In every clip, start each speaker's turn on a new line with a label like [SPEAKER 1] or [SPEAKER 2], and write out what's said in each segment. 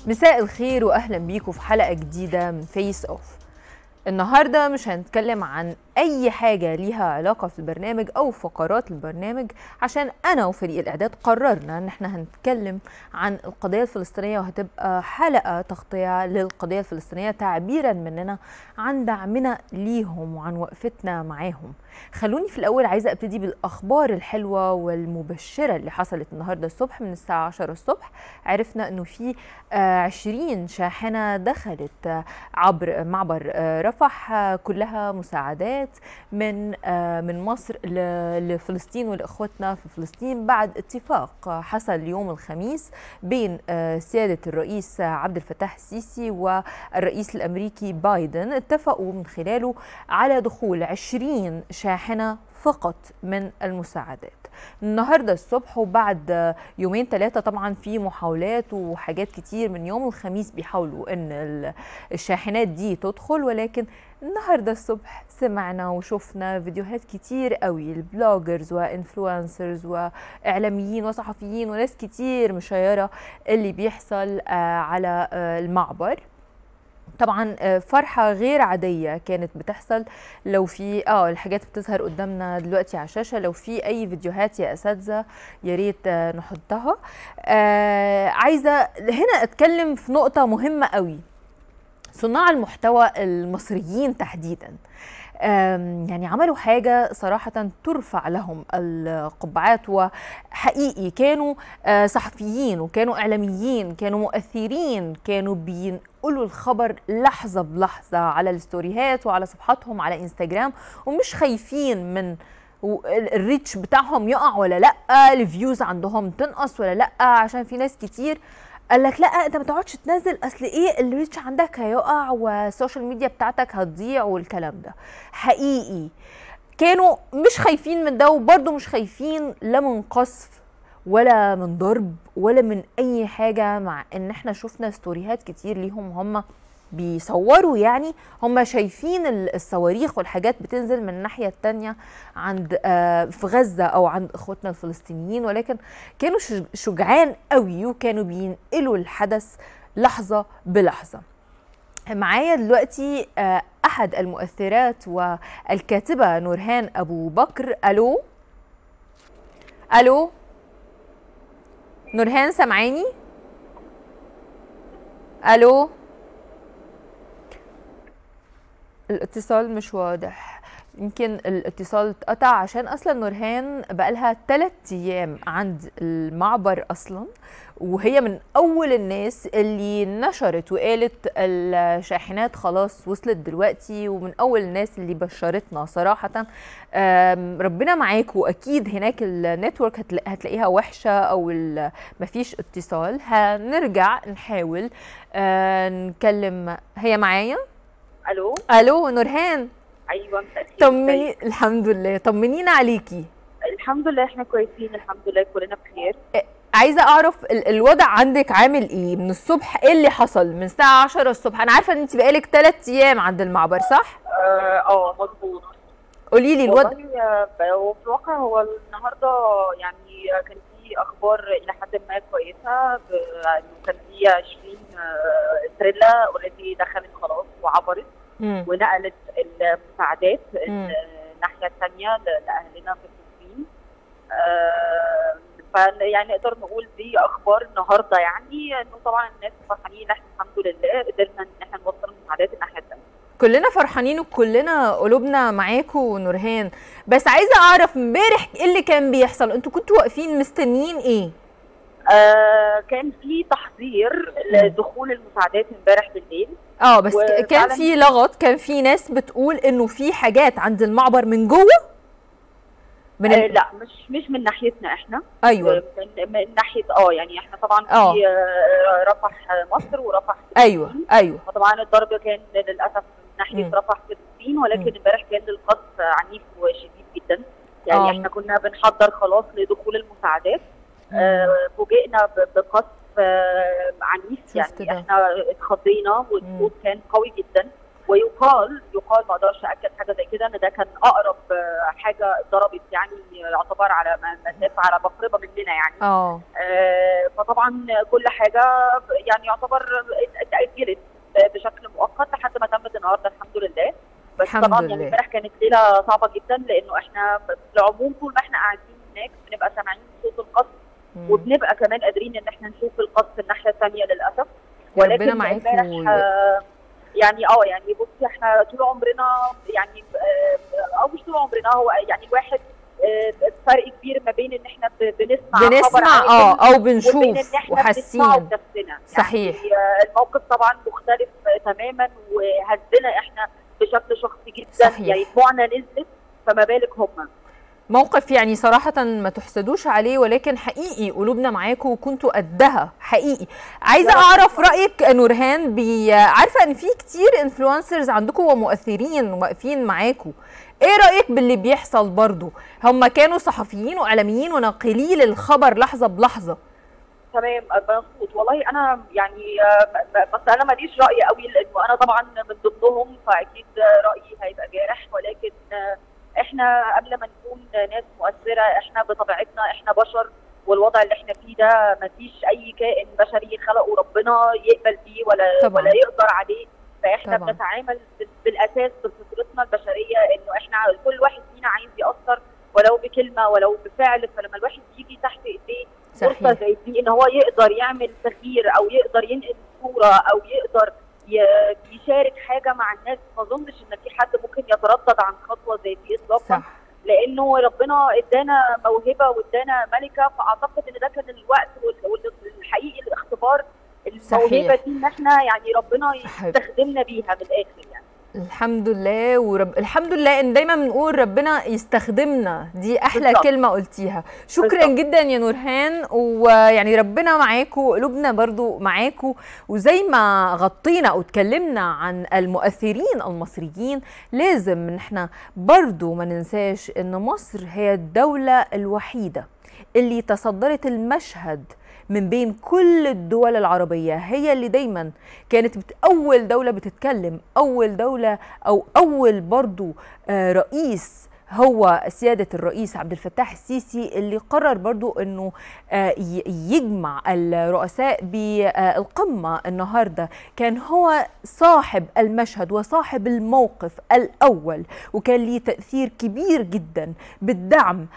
[SPEAKER 1] مساء الخير واهلا بيكم في حلقه جديده من فيس اوف النهارده مش هنتكلم عن اي حاجه ليها علاقه في البرنامج او فقرات البرنامج عشان انا وفريق الاعداد قررنا ان احنا هنتكلم عن القضيه الفلسطينيه وهتبقى حلقه تغطيه للقضيه الفلسطينيه تعبيرا مننا عن دعمنا ليهم وعن وقفتنا معاهم خلوني في الاول عايزه ابتدي بالاخبار الحلوه والمبشره اللي حصلت النهارده الصبح من الساعه 10 الصبح عرفنا انه في آه، 20 شاحنه دخلت آه، عبر معبر آه، رفح آه، كلها مساعدات من آه، من مصر ل- لفلسطين ولاخوتنا في فلسطين بعد اتفاق آه، حصل يوم الخميس بين آه، سياده الرئيس عبد الفتاح السيسي والرئيس الامريكي بايدن اتفقوا من خلاله على دخول 20 شاحنه فقط من المساعدات النهارده الصبح وبعد آه، يومين ثلاثه طبعا في محاولات وحاجات كتير من يوم الخميس بيحاولوا ان ال- الشاحنات دي تدخل ولكن النهارده الصبح سمعنا وشفنا فيديوهات كتير قوي البلوجرز وانفلونسرز واعلاميين وصحفيين وناس كتير مشيره اللي بيحصل آه، على آه، المعبر طبعا آه، فرحة غير عادية كانت بتحصل لو في اه الحاجات بتظهر قدامنا دلوقتي على الشاشة لو في أي فيديوهات يا أساتذة يا ريت آه، نحطها آه عايزة هنا أتكلم في نقطة مهمة قوي صناع المحتوى المصريين تحديدا آم، يعني عملوا حاجة صراحة ترفع لهم القبعات وحقيقي كانوا آه، صحفيين وكانوا إعلاميين كانوا مؤثرين كانوا بينقلوا الخبر لحظة بلحظة على الستوريهات وعلى صفحاتهم على انستجرام ومش خايفين من و- ال- الريتش بتاعهم يقع ولا لا الفيوز عندهم تنقص ولا لا عشان في ناس كتير قال لك لا انت ما تقعدش تنزل اصل ايه الريتش عندك هيقع والسوشيال ميديا بتاعتك هتضيع والكلام ده حقيقي كانوا مش خايفين من ده وبرضه مش خايفين لا من قصف ولا من ضرب ولا من اي حاجه مع ان احنا شفنا ستوريهات كتير ليهم هم بيصوروا يعني هم شايفين ال- الصواريخ والحاجات بتنزل من الناحيه التانية عند آه، في غزه او عند اخواتنا الفلسطينيين ولكن كانوا شج- شجعان قوي وكانوا بينقلوا الحدث لحظه بلحظه معايا دلوقتي آه، احد المؤثرات والكاتبه نورهان ابو بكر الو الو نورهان سامعاني الو الاتصال مش واضح يمكن الاتصال اتقطع عشان اصلا نورهان بقالها ثلاث ايام عند المعبر اصلا وهي من اول الناس اللي نشرت وقالت الشاحنات خلاص وصلت دلوقتي ومن اول الناس اللي بشرتنا صراحه آم، ربنا معاكم اكيد هناك النتورك هتلا- هتلاقيها وحشه او ال- مفيش اتصال هنرجع نحاول آه، نكلم هي معايا
[SPEAKER 2] الو
[SPEAKER 1] الو نورهان
[SPEAKER 2] ايوه مساء الخير.
[SPEAKER 1] طمني الحمد لله طمنينا عليكي
[SPEAKER 2] الحمد لله احنا كويسين الحمد لله كلنا بخير
[SPEAKER 1] عايزه اعرف ال- الوضع عندك عامل ايه من الصبح ايه اللي حصل من الساعه 10 الصبح انا عارفه ان انت بقالك 3 ايام عند المعبر صح
[SPEAKER 2] اه آه، مظبوط
[SPEAKER 1] قولي لي الوضع
[SPEAKER 2] والله آه، ب- هو في الواقع هو النهارده يعني آه، كان في اخبار الى حد ما كويسه ب- انه كان في 20 آه، تريلا اوريدي دخلت خلاص وعبرت
[SPEAKER 1] مم.
[SPEAKER 2] ونقلت المساعدات
[SPEAKER 1] مم.
[SPEAKER 2] الناحيه الثانيه لاهلنا في فلسطين آه، ف يعني نقدر نقول دي اخبار النهارده يعني انه طبعا الناس فرحانين احنا الحمد لله قدرنا ان احنا نوصل المساعدات الناحيه الثانيه
[SPEAKER 1] كلنا فرحانين وكلنا قلوبنا معاكوا نورهان بس عايزه اعرف امبارح ايه اللي كان بيحصل انتوا كنتوا واقفين مستنيين ايه
[SPEAKER 2] آه كان في تحضير لدخول المساعدات امبارح بالليل
[SPEAKER 1] اه بس ك- كان
[SPEAKER 2] وفعلاً-
[SPEAKER 1] في لغط كان في ناس بتقول انه في حاجات عند المعبر من جوه من
[SPEAKER 2] آه
[SPEAKER 1] ال...
[SPEAKER 2] لا مش مش من ناحيتنا احنا
[SPEAKER 1] ايوه
[SPEAKER 2] من, من ناحيه اه يعني احنا طبعا
[SPEAKER 1] آه.
[SPEAKER 2] في آه رفح مصر ورفح
[SPEAKER 1] ايوه ايوه
[SPEAKER 2] وطبعا الضرب كان للاسف من ناحيه
[SPEAKER 1] مم.
[SPEAKER 2] رفح فلسطين ولكن
[SPEAKER 1] مم.
[SPEAKER 2] امبارح كان القصف عنيف وشديد جدا يعني
[SPEAKER 1] آه.
[SPEAKER 2] احنا كنا بنحضر خلاص لدخول المساعدات آه، فوجئنا ب- بقصف آه، عنيف
[SPEAKER 1] شفت
[SPEAKER 2] يعني
[SPEAKER 1] ده.
[SPEAKER 2] احنا اتخضينا والصوت كان قوي جدا ويقال يقال ما اقدرش اكد حاجه زي كده ان ده كان اقرب آه، حاجه اتضربت يعني يعتبر على م- مسافه على مقربه مننا يعني
[SPEAKER 1] اه
[SPEAKER 2] آه، فطبعا كل حاجه يعني يعتبر اتاجلت بشكل مؤقت لحد ما تمت النهارده الحمد لله بس
[SPEAKER 1] الحمد
[SPEAKER 2] طبعا
[SPEAKER 1] لله.
[SPEAKER 2] يعني امبارح كانت ليله صعبه جدا لانه احنا في العموم طول ما احنا قاعدين هناك بنبقى سامعين صوت القصف
[SPEAKER 1] مم.
[SPEAKER 2] وبنبقى كمان قادرين ان احنا نشوف القصف الناحيه الثانيه للاسف
[SPEAKER 1] يا ربنا
[SPEAKER 2] ولكن
[SPEAKER 1] معاكم
[SPEAKER 2] امبارح
[SPEAKER 1] و-
[SPEAKER 2] آه، يعني اه يعني بصي احنا طول عمرنا يعني آه، او مش طول عمرنا هو يعني واحد آه، فرق كبير ما بين ان احنا ب- بنسمع خبر
[SPEAKER 1] بنسمع
[SPEAKER 2] عاجل
[SPEAKER 1] اه او
[SPEAKER 2] وبين ان
[SPEAKER 1] بنشوف
[SPEAKER 2] احنا بنسمعه
[SPEAKER 1] وحاسين
[SPEAKER 2] بنفسنا
[SPEAKER 1] صحيح.
[SPEAKER 2] يعني آه، الموقف طبعا مختلف آه، تماما وهزنا احنا بشكل شخصي جدا
[SPEAKER 1] صحيح.
[SPEAKER 2] يعني دموعنا نزلت فما بالك هم
[SPEAKER 1] موقف يعني صراحة ما تحسدوش عليه ولكن حقيقي قلوبنا معاكم وكنتوا قدها حقيقي عايزة
[SPEAKER 2] يا رب.
[SPEAKER 1] أعرف رأيك نورهان بي عارفة إن في كتير انفلونسرز عندكم ومؤثرين واقفين معاكم ايه رأيك باللي بيحصل برضو هم كانوا صحفيين وإعلاميين وناقلي للخبر لحظة بلحظة
[SPEAKER 2] تمام مظبوط والله انا يعني آه، م- م- بس انا ماليش راي قوي لانه انا طبعا من ضمنهم فاكيد آه، رايي هيبقى جارح ولكن آه، احنا قبل ما نكون ناس مؤثره احنا بطبيعتنا احنا بشر والوضع اللي احنا فيه ده مفيش اي كائن بشري خلقه ربنا يقبل بيه ولا
[SPEAKER 1] طبعاً.
[SPEAKER 2] ولا يقدر عليه فاحنا
[SPEAKER 1] طبعاً.
[SPEAKER 2] بنتعامل بال- بالاساس بفطرتنا البشريه انه احنا كل واحد فينا عايز ياثر ولو بكلمه ولو بفعل فلما الواحد يجي تحت ايديه فرصه
[SPEAKER 1] صحيح
[SPEAKER 2] زي دي ان هو يقدر يعمل تغيير او يقدر ينقل صوره او يقدر ي- يشارك حاجه مع الناس ما اظنش ان في حد ممكن يتردد عن خطوه زي دي اطلاقا
[SPEAKER 1] صح
[SPEAKER 2] لانه ربنا ادانا موهبه وادانا ملكه فاعتقد ان ده كان الوقت وال- والحقيقي الاختبار الموهبه
[SPEAKER 1] صحيح.
[SPEAKER 2] دي ان احنا يعني ربنا
[SPEAKER 1] صحيح.
[SPEAKER 2] يستخدمنا بيها من الاخر يعني
[SPEAKER 1] الحمد لله ورب الحمد لله ان دايما بنقول ربنا يستخدمنا دي احلى
[SPEAKER 2] بالظبط.
[SPEAKER 1] كلمه قلتيها شكرا
[SPEAKER 2] بالظبط.
[SPEAKER 1] جدا يا نورهان ويعني ربنا معاكم قلوبنا برضو معاكم وزي ما غطينا او اتكلمنا عن المؤثرين المصريين لازم ان احنا برضو ما ننساش ان مصر هي الدوله الوحيده اللي تصدرت المشهد من بين كل الدول العربية هي اللي دايما كانت بت أول دولة بتتكلم أول دولة أو أول برضو آه، رئيس هو سيادة الرئيس عبد الفتاح السيسي اللي قرر برضو أنه آه، ي- يجمع الرؤساء بالقمة النهاردة كان هو صاحب المشهد وصاحب الموقف الأول وكان ليه تأثير كبير جدا بالدعم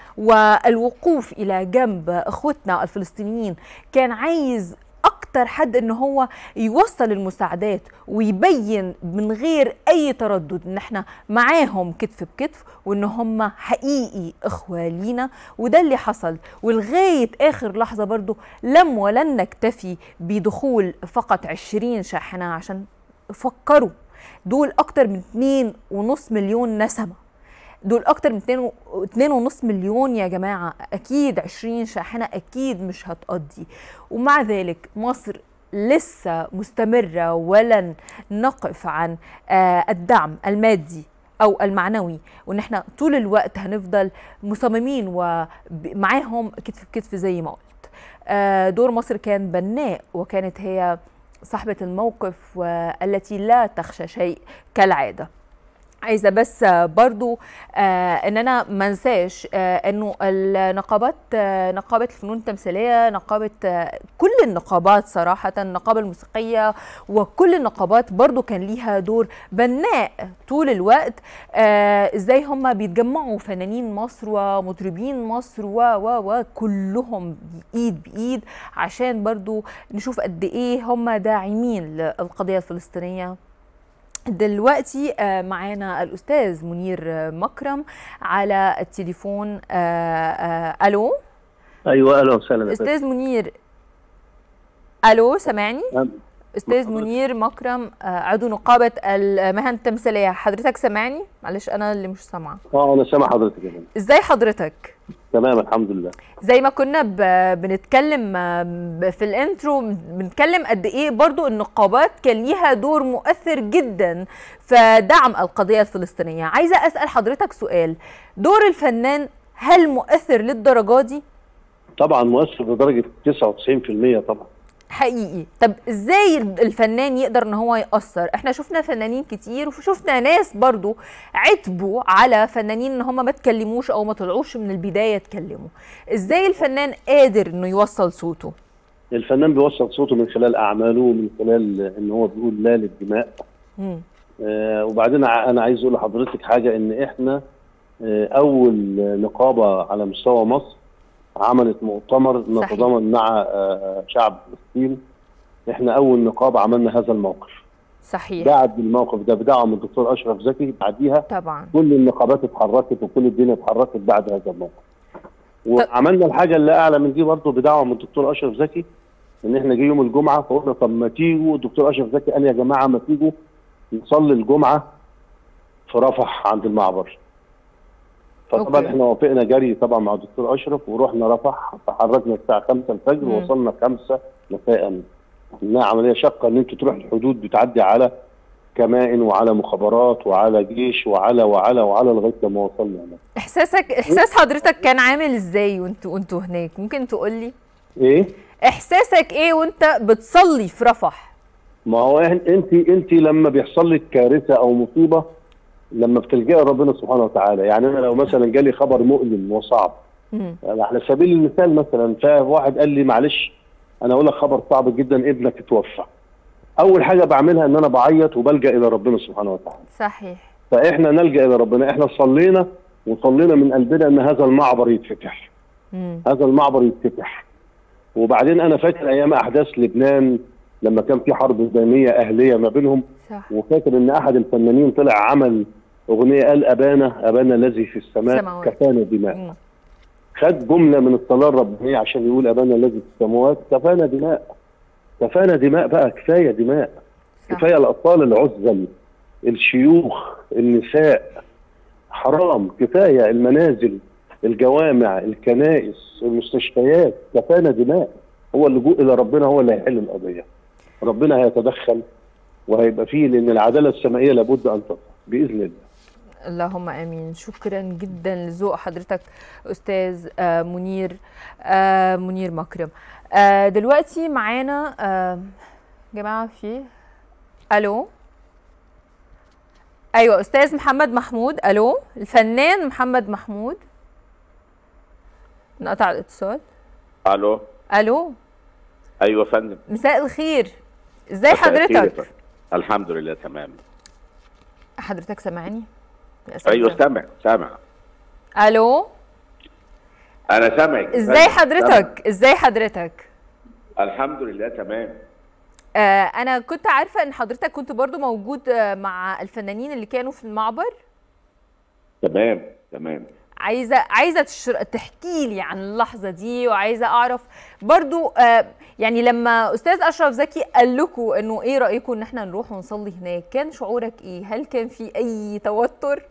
[SPEAKER 1] والوقوف إلى جنب إخوتنا الفلسطينيين كان عايز اكتر حد ان هو يوصل المساعدات ويبين من غير اي تردد ان احنا معاهم كتف بكتف وان هم حقيقي اخوه لينا وده اللي حصل ولغايه اخر لحظه برضو لم ولن نكتفي بدخول فقط 20 شاحنه عشان فكروا دول اكتر من 2.5 مليون نسمه دول اكتر من 2 2 ونص مليون يا جماعه اكيد 20 شاحنه اكيد مش هتقضي ومع ذلك مصر لسه مستمره ولن نقف عن آه، الدعم المادي او المعنوي وان احنا طول الوقت هنفضل مصممين ومعاهم كتف بكتف زي ما قلت آه، دور مصر كان بناء وكانت هي صاحبه الموقف والتي لا تخشى شيء كالعاده عايزه بس آه، برضو آه ان انا ما انساش آه انه النقابات آه نقابه الفنون التمثيليه نقابه آه كل النقابات صراحه النقابه الموسيقيه وكل النقابات برضو كان ليها دور بناء طول الوقت آه ازاي هم بيتجمعوا فنانين مصر ومطربين مصر و و و كلهم ايد بايد عشان برضو نشوف قد ايه هم داعمين للقضيه الفلسطينيه دلوقتي آه، معانا الاستاذ منير آه، مكرم على التليفون آه، آه، الو
[SPEAKER 3] ايوه اهلا وسهلا يا
[SPEAKER 1] استاذ منير الو سامعني
[SPEAKER 3] فندم.
[SPEAKER 1] استاذ
[SPEAKER 3] حضرتك.
[SPEAKER 1] منير مكرم آه، عضو نقابه المهن التمثيليه حضرتك سامعني معلش انا اللي مش سامعه
[SPEAKER 3] اه انا سامع حضرتك يا فندم
[SPEAKER 1] ازاي حضرتك
[SPEAKER 3] تمام الحمد لله
[SPEAKER 1] زي ما كنا ب- بنتكلم آه، ب- في الانترو بنتكلم قد ايه برضو النقابات كان ليها دور مؤثر جدا في دعم القضية الفلسطينية عايزة اسأل حضرتك سؤال دور الفنان هل مؤثر للدرجة دي؟
[SPEAKER 3] طبعا مؤثر بدرجه 99% طبعا
[SPEAKER 1] حقيقي طب ازاي الفنان يقدر ان هو يأثر احنا شفنا فنانين كتير وشفنا ناس برضو عتبوا على فنانين ان هم ما تكلموش او ما طلعوش من البداية اتكلموا ازاي الفنان قادر انه يوصل صوته
[SPEAKER 3] الفنان بيوصل صوته من خلال اعماله ومن خلال ان هو بيقول لا للدماء
[SPEAKER 1] مم.
[SPEAKER 3] آه وبعدين ع- انا عايز اقول لحضرتك حاجه ان احنا آه اول نقابه على مستوى مصر عملت مؤتمر
[SPEAKER 1] صحيح.
[SPEAKER 3] نتضامن مع آه شعب فلسطين احنا اول نقابه عملنا هذا الموقف
[SPEAKER 1] صحيح
[SPEAKER 3] بعد الموقف ده بدعم الدكتور اشرف زكي بعديها
[SPEAKER 1] طبعا
[SPEAKER 3] كل النقابات اتحركت وكل الدنيا اتحركت بعد هذا الموقف وعملنا الحاجه اللي اعلى من دي برضه بدعوه من الدكتور اشرف زكي ان احنا جه يوم الجمعه فقلنا طب ما تيجوا الدكتور اشرف زكي قال يا جماعه ما تيجوا نصلي الجمعه في رفح عند المعبر فطبعا
[SPEAKER 1] أوكي.
[SPEAKER 3] احنا وافقنا جري طبعا مع الدكتور اشرف ورحنا رفح تحركنا الساعه 5 الفجر
[SPEAKER 1] مم.
[SPEAKER 3] ووصلنا 5 مساء انها عمليه شاقه ان انت تروح الحدود بتعدي على كمائن وعلى مخابرات وعلى جيش وعلى وعلى وعلى لغايه لما وصلنا هناك
[SPEAKER 1] احساسك احساس حضرتك كان عامل ازاي وانت وانتوا هناك ممكن تقول لي
[SPEAKER 3] ايه
[SPEAKER 1] احساسك ايه وانت بتصلي في رفح
[SPEAKER 3] ما هو إحنا- انت انت لما بيحصل لك كارثه او مصيبه لما بتلجئي ربنا سبحانه وتعالى يعني انا لو مثلا جالي خبر مؤلم وصعب
[SPEAKER 1] مم.
[SPEAKER 3] يعني على سبيل المثال مثلا فواحد قال لي معلش انا اقول لك خبر صعب جدا ابنك اتوفى اول حاجه بعملها ان انا بعيط وبلجا الى ربنا سبحانه وتعالى
[SPEAKER 1] صحيح
[SPEAKER 3] فاحنا نلجا الى ربنا احنا صلينا وصلينا من قلبنا ان هذا المعبر يتفتح
[SPEAKER 1] مم.
[SPEAKER 3] هذا المعبر يتفتح وبعدين انا فاكر ايام احداث لبنان لما كان في حرب داميه اهليه ما بينهم
[SPEAKER 1] صح
[SPEAKER 3] وفاكر ان احد الفنانين طلع عمل اغنيه قال ابانا ابانا الذي في السماء
[SPEAKER 1] سماوات.
[SPEAKER 3] كفانا دماء
[SPEAKER 1] مم.
[SPEAKER 3] خد جمله من الصلاه الربانيه عشان يقول ابانا الذي في السماوات كفانا دماء كفانا دماء بقى كفايه دماء
[SPEAKER 1] صح.
[SPEAKER 3] كفايه الاطفال العزل الشيوخ النساء حرام كفايه المنازل الجوامع الكنائس المستشفيات كفانا دماء هو اللجوء الى ربنا هو اللي هيحل القضيه ربنا هيتدخل وهيبقى فيه لان العداله السمائيه لابد ان تظهر باذن الله
[SPEAKER 1] اللهم امين شكرا جدا لذوق حضرتك استاذ آه، منير آه، منير مكرم آه، دلوقتي معانا آه، جماعه في الو ايوه استاذ محمد محمود الو الفنان محمد محمود نقطع الاتصال
[SPEAKER 4] الو
[SPEAKER 1] الو
[SPEAKER 4] ايوه يا فندم
[SPEAKER 1] مساء الخير ازاي
[SPEAKER 4] مساء الخير يا
[SPEAKER 1] حضرتك
[SPEAKER 4] فندم. الحمد لله تمام
[SPEAKER 1] حضرتك سامعني يا أستاذ؟
[SPEAKER 4] ايوه سامع سامع
[SPEAKER 1] الو
[SPEAKER 4] انا سامعك يا
[SPEAKER 1] ازاي
[SPEAKER 4] فندم.
[SPEAKER 1] حضرتك ازاي حضرتك
[SPEAKER 4] سامع. الحمد لله تمام
[SPEAKER 1] آه انا كنت عارفه ان حضرتك كنت برضو موجود آه مع الفنانين اللي كانوا في المعبر
[SPEAKER 4] تمام تمام
[SPEAKER 1] عايزه عايزه تشر... تحكي لي عن اللحظه دي وعايزه اعرف برضو آه يعني لما استاذ اشرف زكي قال لكم انه ايه رايكم ان احنا نروح ونصلي هناك كان شعورك ايه هل كان في اي توتر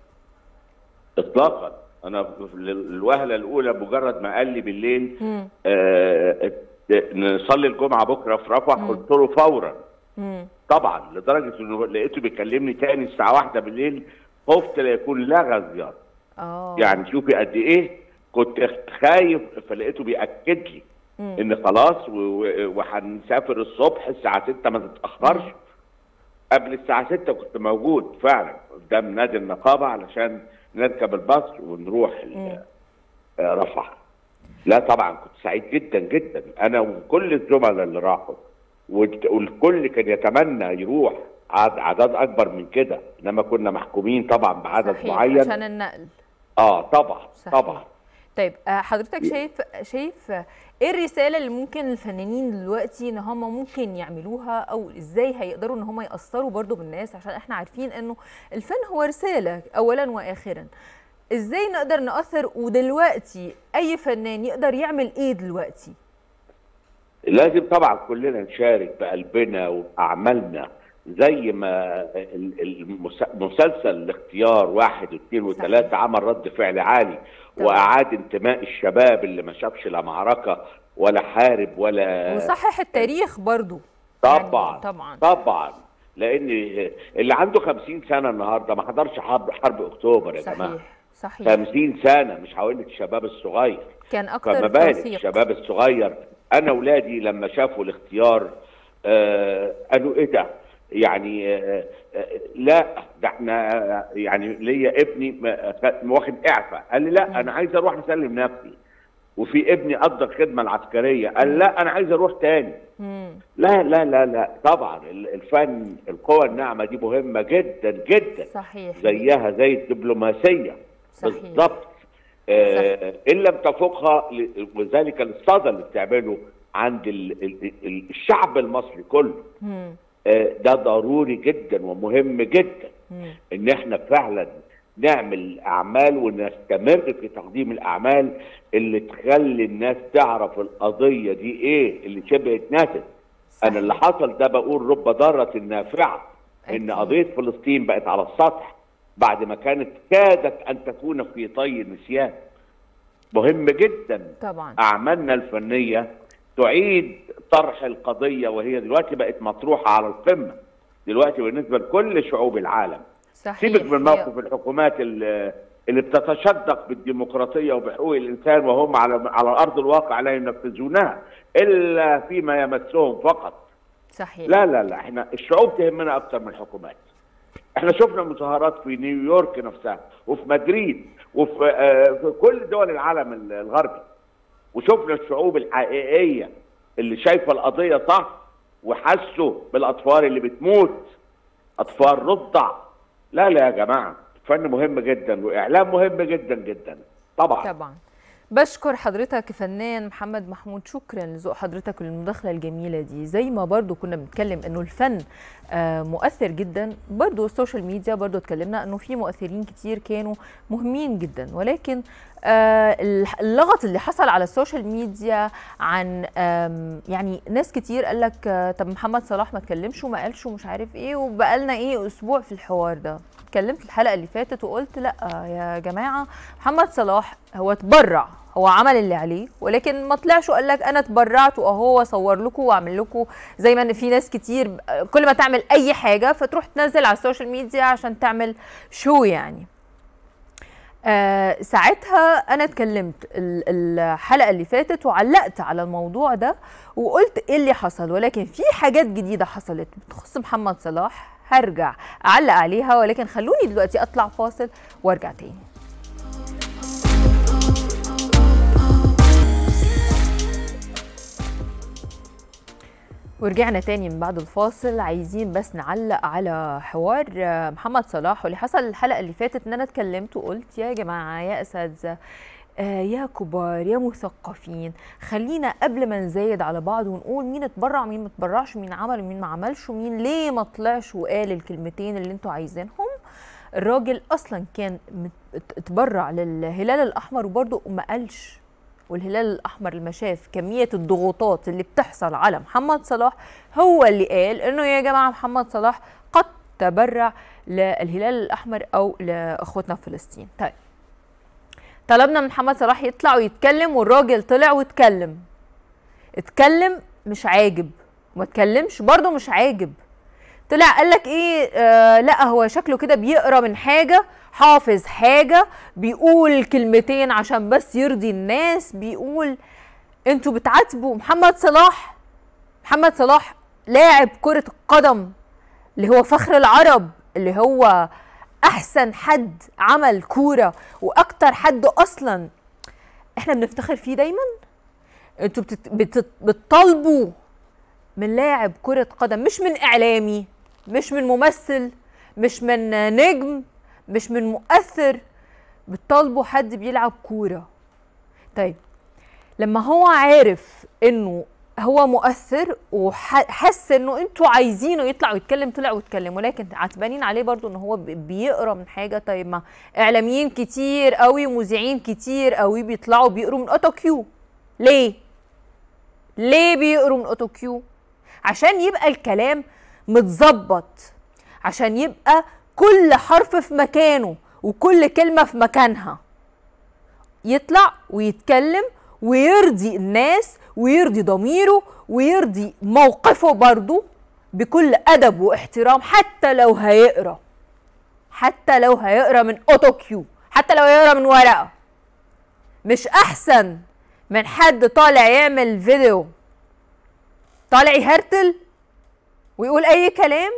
[SPEAKER 4] اطلاقا انا في الوهله الاولى مجرد ما قال لي بالليل
[SPEAKER 1] مم.
[SPEAKER 4] آه نصلي الجمعه بكره في رفح قلت له فورا
[SPEAKER 1] مم.
[SPEAKER 4] طبعا لدرجه انه لقيته بيكلمني تاني الساعه واحدة بالليل خفت لا يكون لغى الزياره
[SPEAKER 1] اه
[SPEAKER 4] يعني شوفي قد ايه كنت خايف فلقيته بياكد لي
[SPEAKER 1] مم.
[SPEAKER 4] ان خلاص و- و- وهنسافر الصبح الساعه 6 ما تتاخرش قبل الساعه 6 كنت موجود فعلا قدام نادي النقابه علشان نركب الباص ونروح ال- آه، رفح لا طبعا كنت سعيد جدا جدا انا وكل الزملاء اللي راحوا والت- والكل كان يتمنى يروح عد- اعداد اكبر من كده انما كنا محكومين طبعا بعدد
[SPEAKER 1] صحيح
[SPEAKER 4] معين
[SPEAKER 1] عشان النقل
[SPEAKER 4] اه طبعا
[SPEAKER 1] صحيح.
[SPEAKER 4] طبعا
[SPEAKER 1] طيب آه، حضرتك شايف شايف آه، ايه الرساله اللي ممكن الفنانين دلوقتي ان هم ممكن يعملوها او ازاي هيقدروا ان هم ياثروا برضو بالناس عشان احنا عارفين انه الفن هو رساله اولا واخرا ازاي نقدر ناثر ودلوقتي اي فنان يقدر يعمل ايه دلوقتي
[SPEAKER 4] لازم طبعا كلنا نشارك بقلبنا وبأعمالنا زي ما ال- المس- مسلسل الاختيار واحد واثنين وثلاثة عمل رد فعل عالي
[SPEAKER 1] طبعا.
[SPEAKER 4] وأعاد انتماء الشباب اللي ما شافش لا معركة ولا حارب ولا
[SPEAKER 1] وصحح التاريخ برضو
[SPEAKER 4] طبعا
[SPEAKER 1] يعني طبعا
[SPEAKER 4] طبعا لأن اللي عنده خمسين سنة النهاردة ما حضرش حرب حرب أكتوبر يا جماعة
[SPEAKER 1] صحيح صحيح
[SPEAKER 4] خمسين سنة مش هقول لك الشباب الصغير
[SPEAKER 1] كان
[SPEAKER 4] فما
[SPEAKER 1] اكتر
[SPEAKER 4] بالك
[SPEAKER 1] توثيق
[SPEAKER 4] الشباب الصغير انا اولادي لما شافوا الاختيار آه قالوا ايه ده يعني آه آه لا ده احنا آه، يعني ليا ابني م- خ- واخد اعفاء قال لي لا انا عايز اروح اسلم نفسي وفي ابني قضى الخدمه العسكريه قال لا انا عايز اروح تاني
[SPEAKER 1] مم.
[SPEAKER 4] لا لا لا لا طبعا ال- الفن القوى الناعمه دي مهمه جدا جدا
[SPEAKER 1] صحيح
[SPEAKER 4] زيها زي الدبلوماسيه
[SPEAKER 1] صحيح.
[SPEAKER 4] بالضبط آه ان لم تفوقها ل- وذلك الصدى اللي بتعمله عند ال ال ال الشعب المصري كله
[SPEAKER 1] مم.
[SPEAKER 4] آه ده ضروري جدا ومهم جدا
[SPEAKER 1] مم.
[SPEAKER 4] ان احنا فعلا نعمل اعمال ونستمر في تقديم الاعمال اللي تخلي الناس تعرف القضيه دي ايه اللي شبه اتنست انا اللي حصل ده بقول رب ضاره نافعه ان
[SPEAKER 1] أكيد.
[SPEAKER 4] قضيه فلسطين بقت على السطح بعد ما كانت كادت ان تكون في طي النسيان مهم جدا
[SPEAKER 1] طبعا
[SPEAKER 4] اعمالنا الفنيه تعيد طرح القضيه وهي دلوقتي بقت مطروحه على القمه دلوقتي بالنسبه لكل شعوب العالم
[SPEAKER 1] صحيح
[SPEAKER 4] سيبك من
[SPEAKER 1] هي-
[SPEAKER 4] موقف الحكومات اللي اللي بتتشدق بالديمقراطيه وبحقوق الانسان وهم على على ارض الواقع لا ينفذونها الا فيما يمسهم فقط
[SPEAKER 1] صحيح
[SPEAKER 4] لا لا لا احنا الشعوب تهمنا اكتر من الحكومات احنا شفنا مظاهرات في نيويورك نفسها وفي مدريد وفي آه في كل دول العالم ال- الغربي وشفنا الشعوب الحقيقيه اللي شايفه القضيه صح وحسوا بالاطفال اللي بتموت اطفال رضع لا لا يا جماعه فن مهم جدا واعلام مهم جدا جدا طبعا
[SPEAKER 1] طبعا بشكر حضرتك فنان محمد محمود شكرا لذوق حضرتك والمداخله الجميله دي زي ما برضو كنا بنتكلم انه الفن آه، مؤثر جدا برضو السوشيال ميديا برضو اتكلمنا انه في مؤثرين كتير كانوا مهمين جدا ولكن آه، اللغط اللي حصل على السوشيال ميديا عن آم، يعني ناس كتير قال لك آه، طب محمد صلاح ما اتكلمش وما قالش ومش عارف ايه وبقالنا ايه اسبوع في الحوار ده اتكلمت الحلقه اللي فاتت وقلت لا يا جماعه محمد صلاح هو تبرع هو عمل اللي عليه ولكن ما طلعش وقال لك انا اتبرعت واهو اصور لكم واعمل لكم زي ما إن في ناس كتير كل ما تعمل اي حاجه فتروح تنزل على السوشيال ميديا عشان تعمل شو يعني آه ساعتها انا اتكلمت ال- الحلقه اللي فاتت وعلقت على الموضوع ده وقلت ايه اللي حصل ولكن في حاجات جديده حصلت بتخص محمد صلاح هرجع اعلق عليها ولكن خلوني دلوقتي اطلع فاصل وارجع تاني ورجعنا تاني من بعد الفاصل عايزين بس نعلق على حوار آه، محمد صلاح واللي حصل الحلقه اللي فاتت ان انا اتكلمت وقلت يا جماعه يا اساتذه آه، يا كبار يا مثقفين خلينا قبل ما نزايد على بعض ونقول مين اتبرع مين ما اتبرعش مين عمل ومين ما عملش ومين ليه ما طلعش وقال الكلمتين اللي انتوا عايزينهم الراجل اصلا كان مت- ات- اتبرع للهلال الاحمر وبرضه ما قالش والهلال الاحمر لما شاف كميه الضغوطات اللي بتحصل على محمد صلاح هو اللي قال انه يا جماعه محمد صلاح قد تبرع للهلال الاحمر او لاخوتنا في فلسطين طيب طلبنا من محمد صلاح يطلع ويتكلم والراجل طلع واتكلم اتكلم مش عاجب ما اتكلمش برضه مش عاجب طلع قال لك ايه آه لا هو شكله كده بيقرا من حاجه حافظ حاجه بيقول كلمتين عشان بس يرضي الناس بيقول انتوا بتعاتبوا محمد صلاح محمد صلاح لاعب كره القدم اللي هو فخر العرب اللي هو احسن حد عمل كوره واكتر حد اصلا احنا بنفتخر فيه دايما انتوا بتت... بتت... بتطالبوا من لاعب كرة قدم مش من إعلامي مش من ممثل مش من نجم مش من مؤثر بتطالبوا حد بيلعب كورة طيب لما هو عارف انه هو مؤثر وحس انه انتوا عايزينه يطلع ويتكلم طلع ويتكلم ولكن عتبانين عليه برضو ان هو بي- بيقرا من حاجه طيب ما اعلاميين كتير قوي ومذيعين كتير قوي بيطلعوا بيقروا من اوتو كيو ليه ليه بيقروا من اوتو كيو عشان يبقى الكلام متظبط عشان يبقى كل حرف في مكانه وكل كلمه في مكانها يطلع ويتكلم ويرضي الناس ويرضي ضميره ويرضي موقفه برضه بكل ادب واحترام حتى لو هيقرا حتى لو هيقرا من اوتو كيو حتى لو هيقرا من ورقه مش احسن من حد طالع يعمل فيديو طالع يهرتل ويقول اي كلام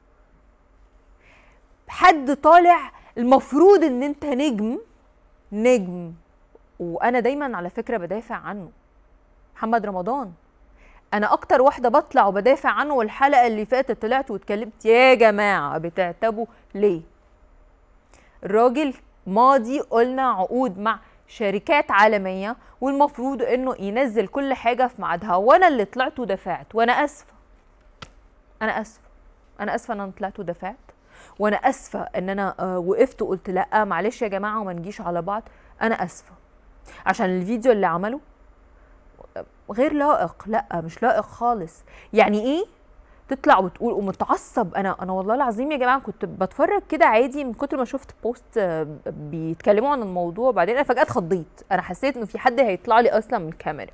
[SPEAKER 1] حد طالع المفروض ان انت نجم نجم وانا دايما على فكره بدافع عنه محمد رمضان انا اكتر واحده بطلع وبدافع عنه والحلقه اللي فاتت طلعت واتكلمت يا جماعه بتعتبوا ليه الراجل ماضي قلنا عقود مع شركات عالميه والمفروض انه ينزل كل حاجه في ميعادها وانا اللي طلعت ودفعت وانا اسفه انا اسفه انا اسفه ان انا طلعت ودفعت وانا اسفه ان انا آه، وقفت وقلت لا معلش يا جماعه وما نجيش على بعض انا اسفه عشان الفيديو اللي عمله غير لائق لا مش لائق خالص يعني ايه تطلع وتقول ومتعصب انا انا والله العظيم يا جماعه كنت بتفرج كده عادي من كتر ما شفت بوست آه، بيتكلموا عن الموضوع بعدين انا فجاه اتخضيت انا حسيت انه في حد هيطلع لي اصلا من الكاميرا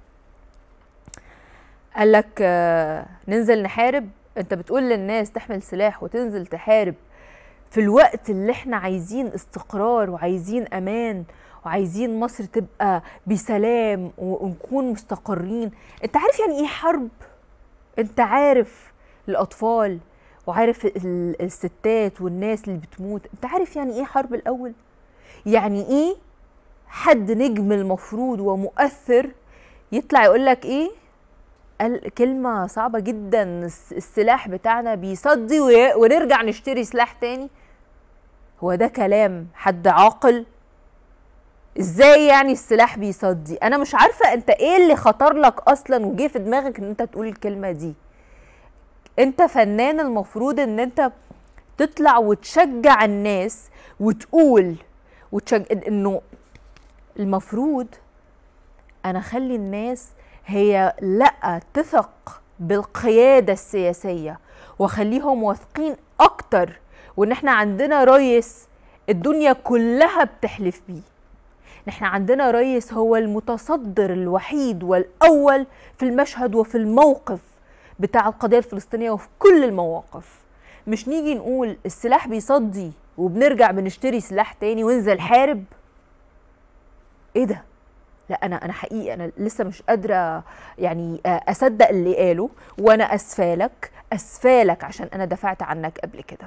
[SPEAKER 1] قال لك آه، ننزل نحارب انت بتقول للناس تحمل سلاح وتنزل تحارب في الوقت اللي احنا عايزين استقرار وعايزين امان وعايزين مصر تبقى بسلام و- ونكون مستقرين انت عارف يعني ايه حرب انت عارف الاطفال وعارف ال- الستات والناس اللي بتموت انت عارف يعني ايه حرب الاول يعني ايه حد نجم المفروض ومؤثر يطلع يقول لك ايه قال كلمة صعبة جدا الس- السلاح بتاعنا بيصدي وي- ونرجع نشتري سلاح تاني هو ده كلام حد عاقل ازاي يعني السلاح بيصدي انا مش عارفة انت ايه اللي خطر لك اصلا وجه في دماغك ان انت تقول الكلمة دي انت فنان المفروض ان انت تطلع وتشجع الناس وتقول وتشج... انه المفروض انا اخلي الناس هي لا تثق بالقياده السياسيه واخليهم واثقين اكتر وان احنا عندنا رئيس الدنيا كلها بتحلف بيه احنا عندنا رئيس هو المتصدر الوحيد والاول في المشهد وفي الموقف بتاع القضيه الفلسطينيه وفي كل المواقف مش نيجي نقول السلاح بيصدي وبنرجع بنشتري سلاح تاني وننزل حارب ايه ده لا انا انا حقيقي انا لسه مش قادره يعني آه، اصدق اللي قاله وانا اسفالك اسفالك عشان انا دفعت عنك قبل كده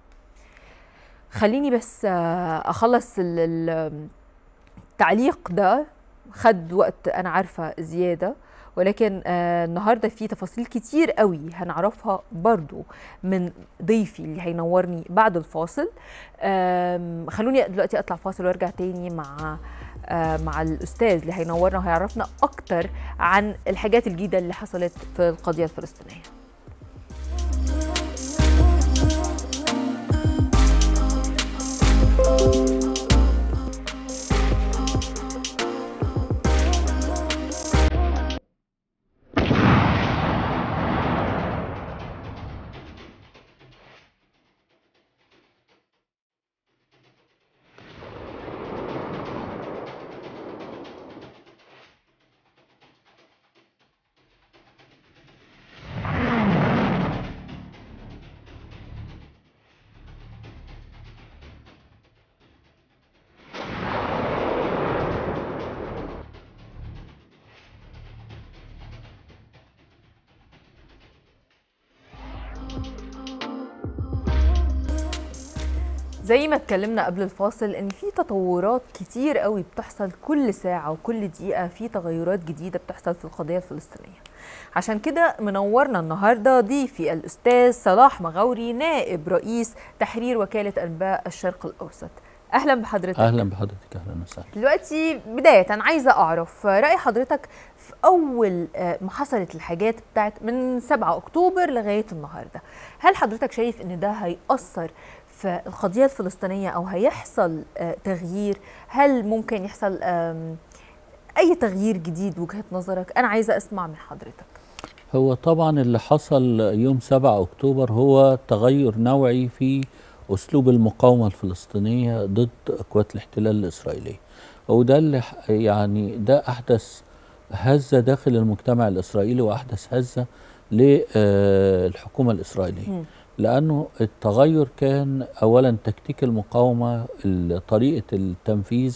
[SPEAKER 1] خليني بس آه، اخلص ال- ال- التعليق ده خد وقت انا عارفه زياده ولكن آه النهارده في تفاصيل كتير قوي هنعرفها برضو من ضيفي اللي هينورني بعد الفاصل آم، خلوني دلوقتي اطلع فاصل وارجع تاني مع آه مع الاستاذ اللي هينورنا وهيعرفنا اكتر عن الحاجات الجديده اللي حصلت في القضيه الفلسطينيه زي ما اتكلمنا قبل الفاصل ان في تطورات كتير قوي بتحصل كل ساعة وكل دقيقة في تغيرات جديدة بتحصل في القضية الفلسطينية عشان كده منورنا النهاردة ضيفي الأستاذ صلاح مغاوري نائب رئيس تحرير وكالة أنباء الشرق الأوسط أهلا بحضرتك
[SPEAKER 5] اهلا بحضرتك اهلا وسهلا
[SPEAKER 1] دلوقتي بداية أنا عايزة أعرف رأي حضرتك في أول آه، ما حصلت الحاجات بتاعت من 7 أكتوبر لغاية النهاردة هل حضرتك شايف إن ده هيأثر في القضية الفلسطينية أو هيحصل آه، تغيير هل ممكن يحصل آم، أي تغيير جديد وجهة نظرك أنا عايزة أسمع من حضرتك
[SPEAKER 5] هو طبعا اللي حصل يوم 7 اكتوبر هو تغير نوعي في اسلوب المقاومه الفلسطينيه ضد قوات الاحتلال الاسرائيليه وده اللي ح- يعني ده احدث هزه داخل المجتمع الاسرائيلي واحدث هزه للحكومه الاسرائيليه
[SPEAKER 1] مم.
[SPEAKER 5] لانه التغير كان اولا تكتيك المقاومه ال- طريقه التنفيذ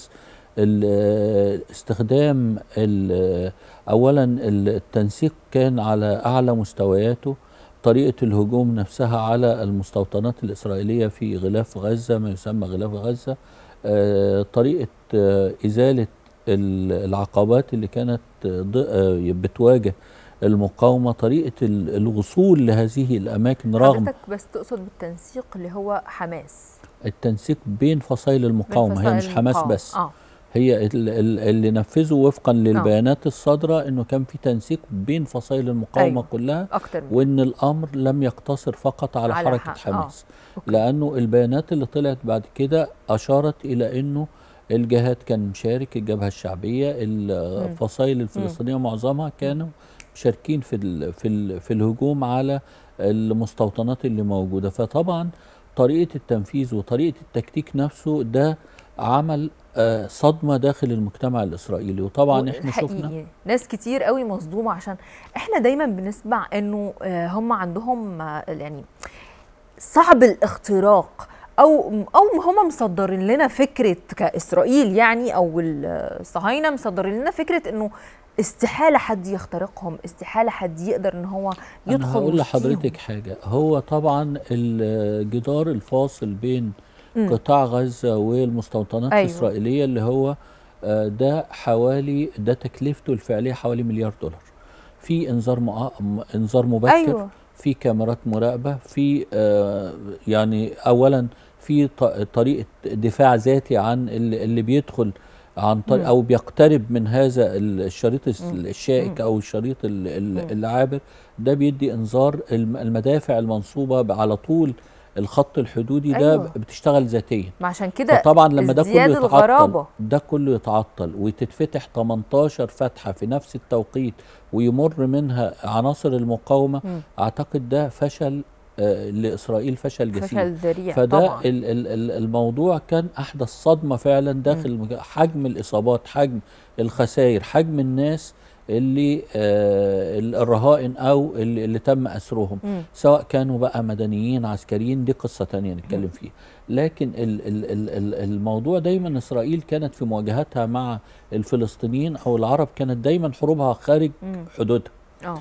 [SPEAKER 5] ال- استخدام ال- اولا التنسيق كان على اعلى مستوياته طريقه الهجوم نفسها على المستوطنات الاسرائيليه في غلاف غزه ما يسمى غلاف غزه آه، طريقه آه، ازاله ال- العقبات اللي كانت آه، ض- آه، بتواجه المقاومه طريقه ال- الوصول لهذه الاماكن رغم
[SPEAKER 1] حضرتك بس تقصد بالتنسيق اللي هو حماس
[SPEAKER 5] التنسيق بين فصائل المقاومه هي مش
[SPEAKER 1] فصائل
[SPEAKER 5] حماس
[SPEAKER 1] المقاومة.
[SPEAKER 5] بس
[SPEAKER 1] اه
[SPEAKER 5] هي ال- ال- اللي نفذه وفقا للبيانات الصادره انه كان في تنسيق بين فصائل المقاومه
[SPEAKER 1] أيوة.
[SPEAKER 5] أيوة. كلها
[SPEAKER 1] اكتر من
[SPEAKER 5] وان الامر لم يقتصر فقط على,
[SPEAKER 1] على
[SPEAKER 5] على
[SPEAKER 1] ح-
[SPEAKER 5] حركه
[SPEAKER 1] آه.
[SPEAKER 5] حماس
[SPEAKER 1] أوكي.
[SPEAKER 5] لانه البيانات اللي طلعت بعد كده اشارت الى انه الجهات كان مشارك الجبهه الشعبيه الفصائل الفلسطينيه معظمها كانوا مشاركين في ال في ال في الهجوم على المستوطنات اللي موجوده فطبعا طريقه التنفيذ وطريقه التكتيك نفسه ده عمل آه، صدمه داخل المجتمع الاسرائيلي وطبعا احنا شفنا
[SPEAKER 1] حقيقي ناس كتير قوي مصدومه عشان احنا دايما بنسمع انه آه، هم عندهم آه، يعني صعب الاختراق او او هم مصدرين لنا فكره كاسرائيل يعني او الصهاينه مصدرين لنا فكره انه استحاله حد يخترقهم استحاله حد يقدر ان هو
[SPEAKER 5] انا
[SPEAKER 1] يدخل
[SPEAKER 5] هقول
[SPEAKER 1] وسطيهم.
[SPEAKER 5] لحضرتك حاجه هو طبعا الجدار الفاصل بين
[SPEAKER 1] مم.
[SPEAKER 5] قطاع غزه والمستوطنات
[SPEAKER 1] أيوة.
[SPEAKER 5] الاسرائيليه اللي هو آه، ده حوالي ده تكلفته الفعليه حوالي مليار دولار في انذار مؤ- م- انذار مبكر
[SPEAKER 1] ايوه
[SPEAKER 5] في كاميرات مراقبه في آه، يعني اولا في ط- طريقه دفاع ذاتي عن اللي اللي بيدخل عن طريق
[SPEAKER 1] مم.
[SPEAKER 5] او بيقترب من هذا الشريط الس-
[SPEAKER 1] مم.
[SPEAKER 5] الشائك
[SPEAKER 1] مم.
[SPEAKER 5] او الشريط ال- ال-
[SPEAKER 1] مم.
[SPEAKER 5] العابر ده بيدي انذار الم- المدافع المنصوبه ب- على طول الخط الحدودي ده
[SPEAKER 1] أيوة.
[SPEAKER 5] بتشتغل ذاتيا
[SPEAKER 1] ما عشان كده
[SPEAKER 5] فطبعا لما ده كله
[SPEAKER 1] ازدياد
[SPEAKER 5] يتعطل
[SPEAKER 1] الغرابة.
[SPEAKER 5] ده كله يتعطل وتتفتح 18 فتحه في نفس التوقيت ويمر منها عناصر المقاومه
[SPEAKER 1] مم.
[SPEAKER 5] اعتقد ده فشل آه لاسرائيل فشل جسيم
[SPEAKER 1] فشل ذريع
[SPEAKER 5] فده
[SPEAKER 1] طبعا
[SPEAKER 5] ال ال ال الموضوع كان احدث صدمه فعلا داخل المجا- حجم الاصابات حجم الخسائر حجم الناس اللي آه ال- الرهائن او اللي, اللي تم اسرهم
[SPEAKER 1] مم.
[SPEAKER 5] سواء كانوا بقى مدنيين عسكريين دي قصه تانية نتكلم فيها لكن ال ال ال ال الموضوع دايما اسرائيل كانت في مواجهتها مع الفلسطينيين او العرب كانت دايما حروبها خارج
[SPEAKER 1] مم.
[SPEAKER 5] حدودها
[SPEAKER 1] اه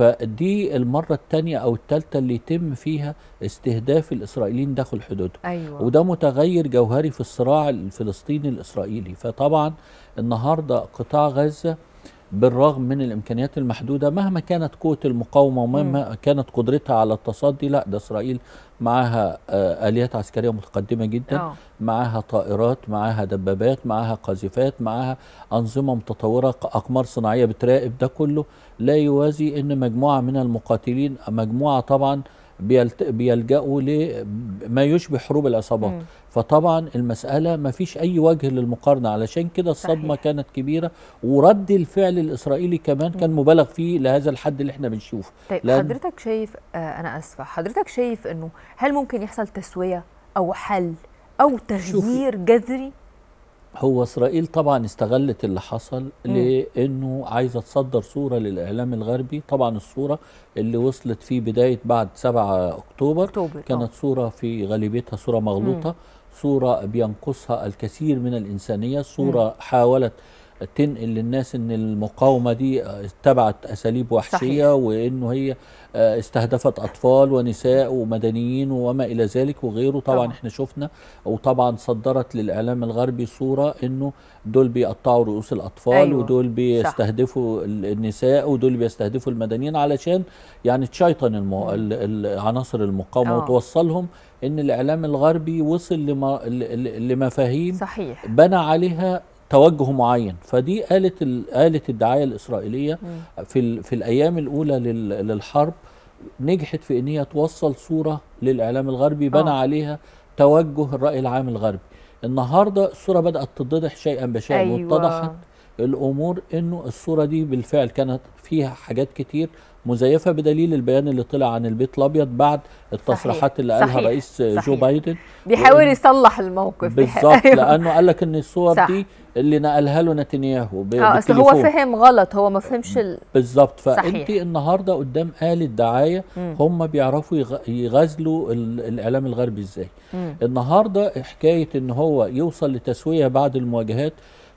[SPEAKER 5] فدي المرة الثانية أو الثالثة اللي يتم فيها استهداف الإسرائيليين داخل حدودهم
[SPEAKER 1] ايوه
[SPEAKER 5] وده متغير جوهري في الصراع الفلسطيني الإسرائيلي فطبعا النهاردة قطاع غزة بالرغم من الإمكانيات المحدودة مهما كانت قوة المقاومة ومهما كانت قدرتها على التصدي لا ده إسرائيل معاها آه، آليات عسكرية متقدمة جدا
[SPEAKER 1] اه
[SPEAKER 5] معاها طائرات معاها دبابات معاها قاذفات معاها أنظمة متطورة ق- أقمار صناعية بتراقب ده كله لا يوازي أن مجموعة من المقاتلين مجموعة طبعا بيلت... بيلجأوا لما يشبه حروب العصابات
[SPEAKER 1] مم.
[SPEAKER 5] فطبعا المسألة ما فيش أي وجه للمقارنة علشان كده الصدمة
[SPEAKER 1] صحيح.
[SPEAKER 5] كانت كبيرة ورد الفعل الإسرائيلي كمان كان مبالغ فيه لهذا الحد اللي احنا بنشوفه
[SPEAKER 1] طيب
[SPEAKER 5] لأن-
[SPEAKER 1] حضرتك شايف آه انا اسفه حضرتك شايف انه هل ممكن يحصل تسويه او حل او تغيير جذري
[SPEAKER 5] هو اسرائيل طبعا استغلت اللي حصل لانه عايزه تصدر صوره للاعلام الغربي طبعا الصوره اللي وصلت في بدايه بعد 7 اكتوبر
[SPEAKER 1] اكتوبر
[SPEAKER 5] كانت صوره في غالبيتها صوره مغلوطه صوره بينقصها الكثير من الانسانيه صوره حاولت تنقل للناس ان المقاومه دي آه، اتبعت اساليب وحشيه
[SPEAKER 1] صحيح.
[SPEAKER 5] وانه هي آه، استهدفت اطفال ونساء ومدنيين وما الى ذلك وغيره طبعا,
[SPEAKER 1] طبعاً.
[SPEAKER 5] احنا شفنا وطبعا صدرت للاعلام الغربي صوره انه دول بيقطعوا رؤوس الاطفال
[SPEAKER 1] أيوة.
[SPEAKER 5] أيوة. ودول بيستهدفوا ال- النساء ودول بيستهدفوا المدنيين علشان يعني تشيطن المو... ال- ال- عناصر المقاومه
[SPEAKER 1] آه.
[SPEAKER 5] وتوصلهم ان الاعلام الغربي وصل لما... ل- ل- لمفاهيم
[SPEAKER 1] صحيح
[SPEAKER 5] بنى عليها توجه معين فدي آلة ال- آلة الدعاية الإسرائيلية في ال... في الأيام الأولى لل... للحرب نجحت في ان هي توصل صوره للاعلام الغربي بنى
[SPEAKER 1] آه.
[SPEAKER 5] عليها توجه الراي العام الغربي النهارده الصوره بدات تتضح شيئا بشيئا
[SPEAKER 1] أيوة.
[SPEAKER 5] واتضحت الامور انه الصوره دي بالفعل كانت فيها حاجات كتير مزيفه بدليل البيان اللي طلع عن البيت الابيض بعد التصريحات اللي قالها
[SPEAKER 1] صحيح.
[SPEAKER 5] الرئيس جو
[SPEAKER 1] صحيح.
[SPEAKER 5] بايدن
[SPEAKER 1] بيحاول يصلح الموقف
[SPEAKER 5] بالظبط
[SPEAKER 1] أيوة.
[SPEAKER 5] لانه قال لك ان الصور
[SPEAKER 1] صح.
[SPEAKER 5] دي اللي نقلها له نتنياهو ب-
[SPEAKER 1] اه اصل هو
[SPEAKER 5] بالتليفون.
[SPEAKER 1] فهم غلط هو ما فهمش ال...
[SPEAKER 5] بالظبط فانت
[SPEAKER 1] صحيح.
[SPEAKER 5] النهارده قدام آلة دعايه
[SPEAKER 1] مم.
[SPEAKER 5] هم بيعرفوا يغ- يغازلوا ال- الاعلام الغربي ازاي
[SPEAKER 1] مم.
[SPEAKER 5] النهارده حكايه ان هو يوصل لتسويه بعد المواجهات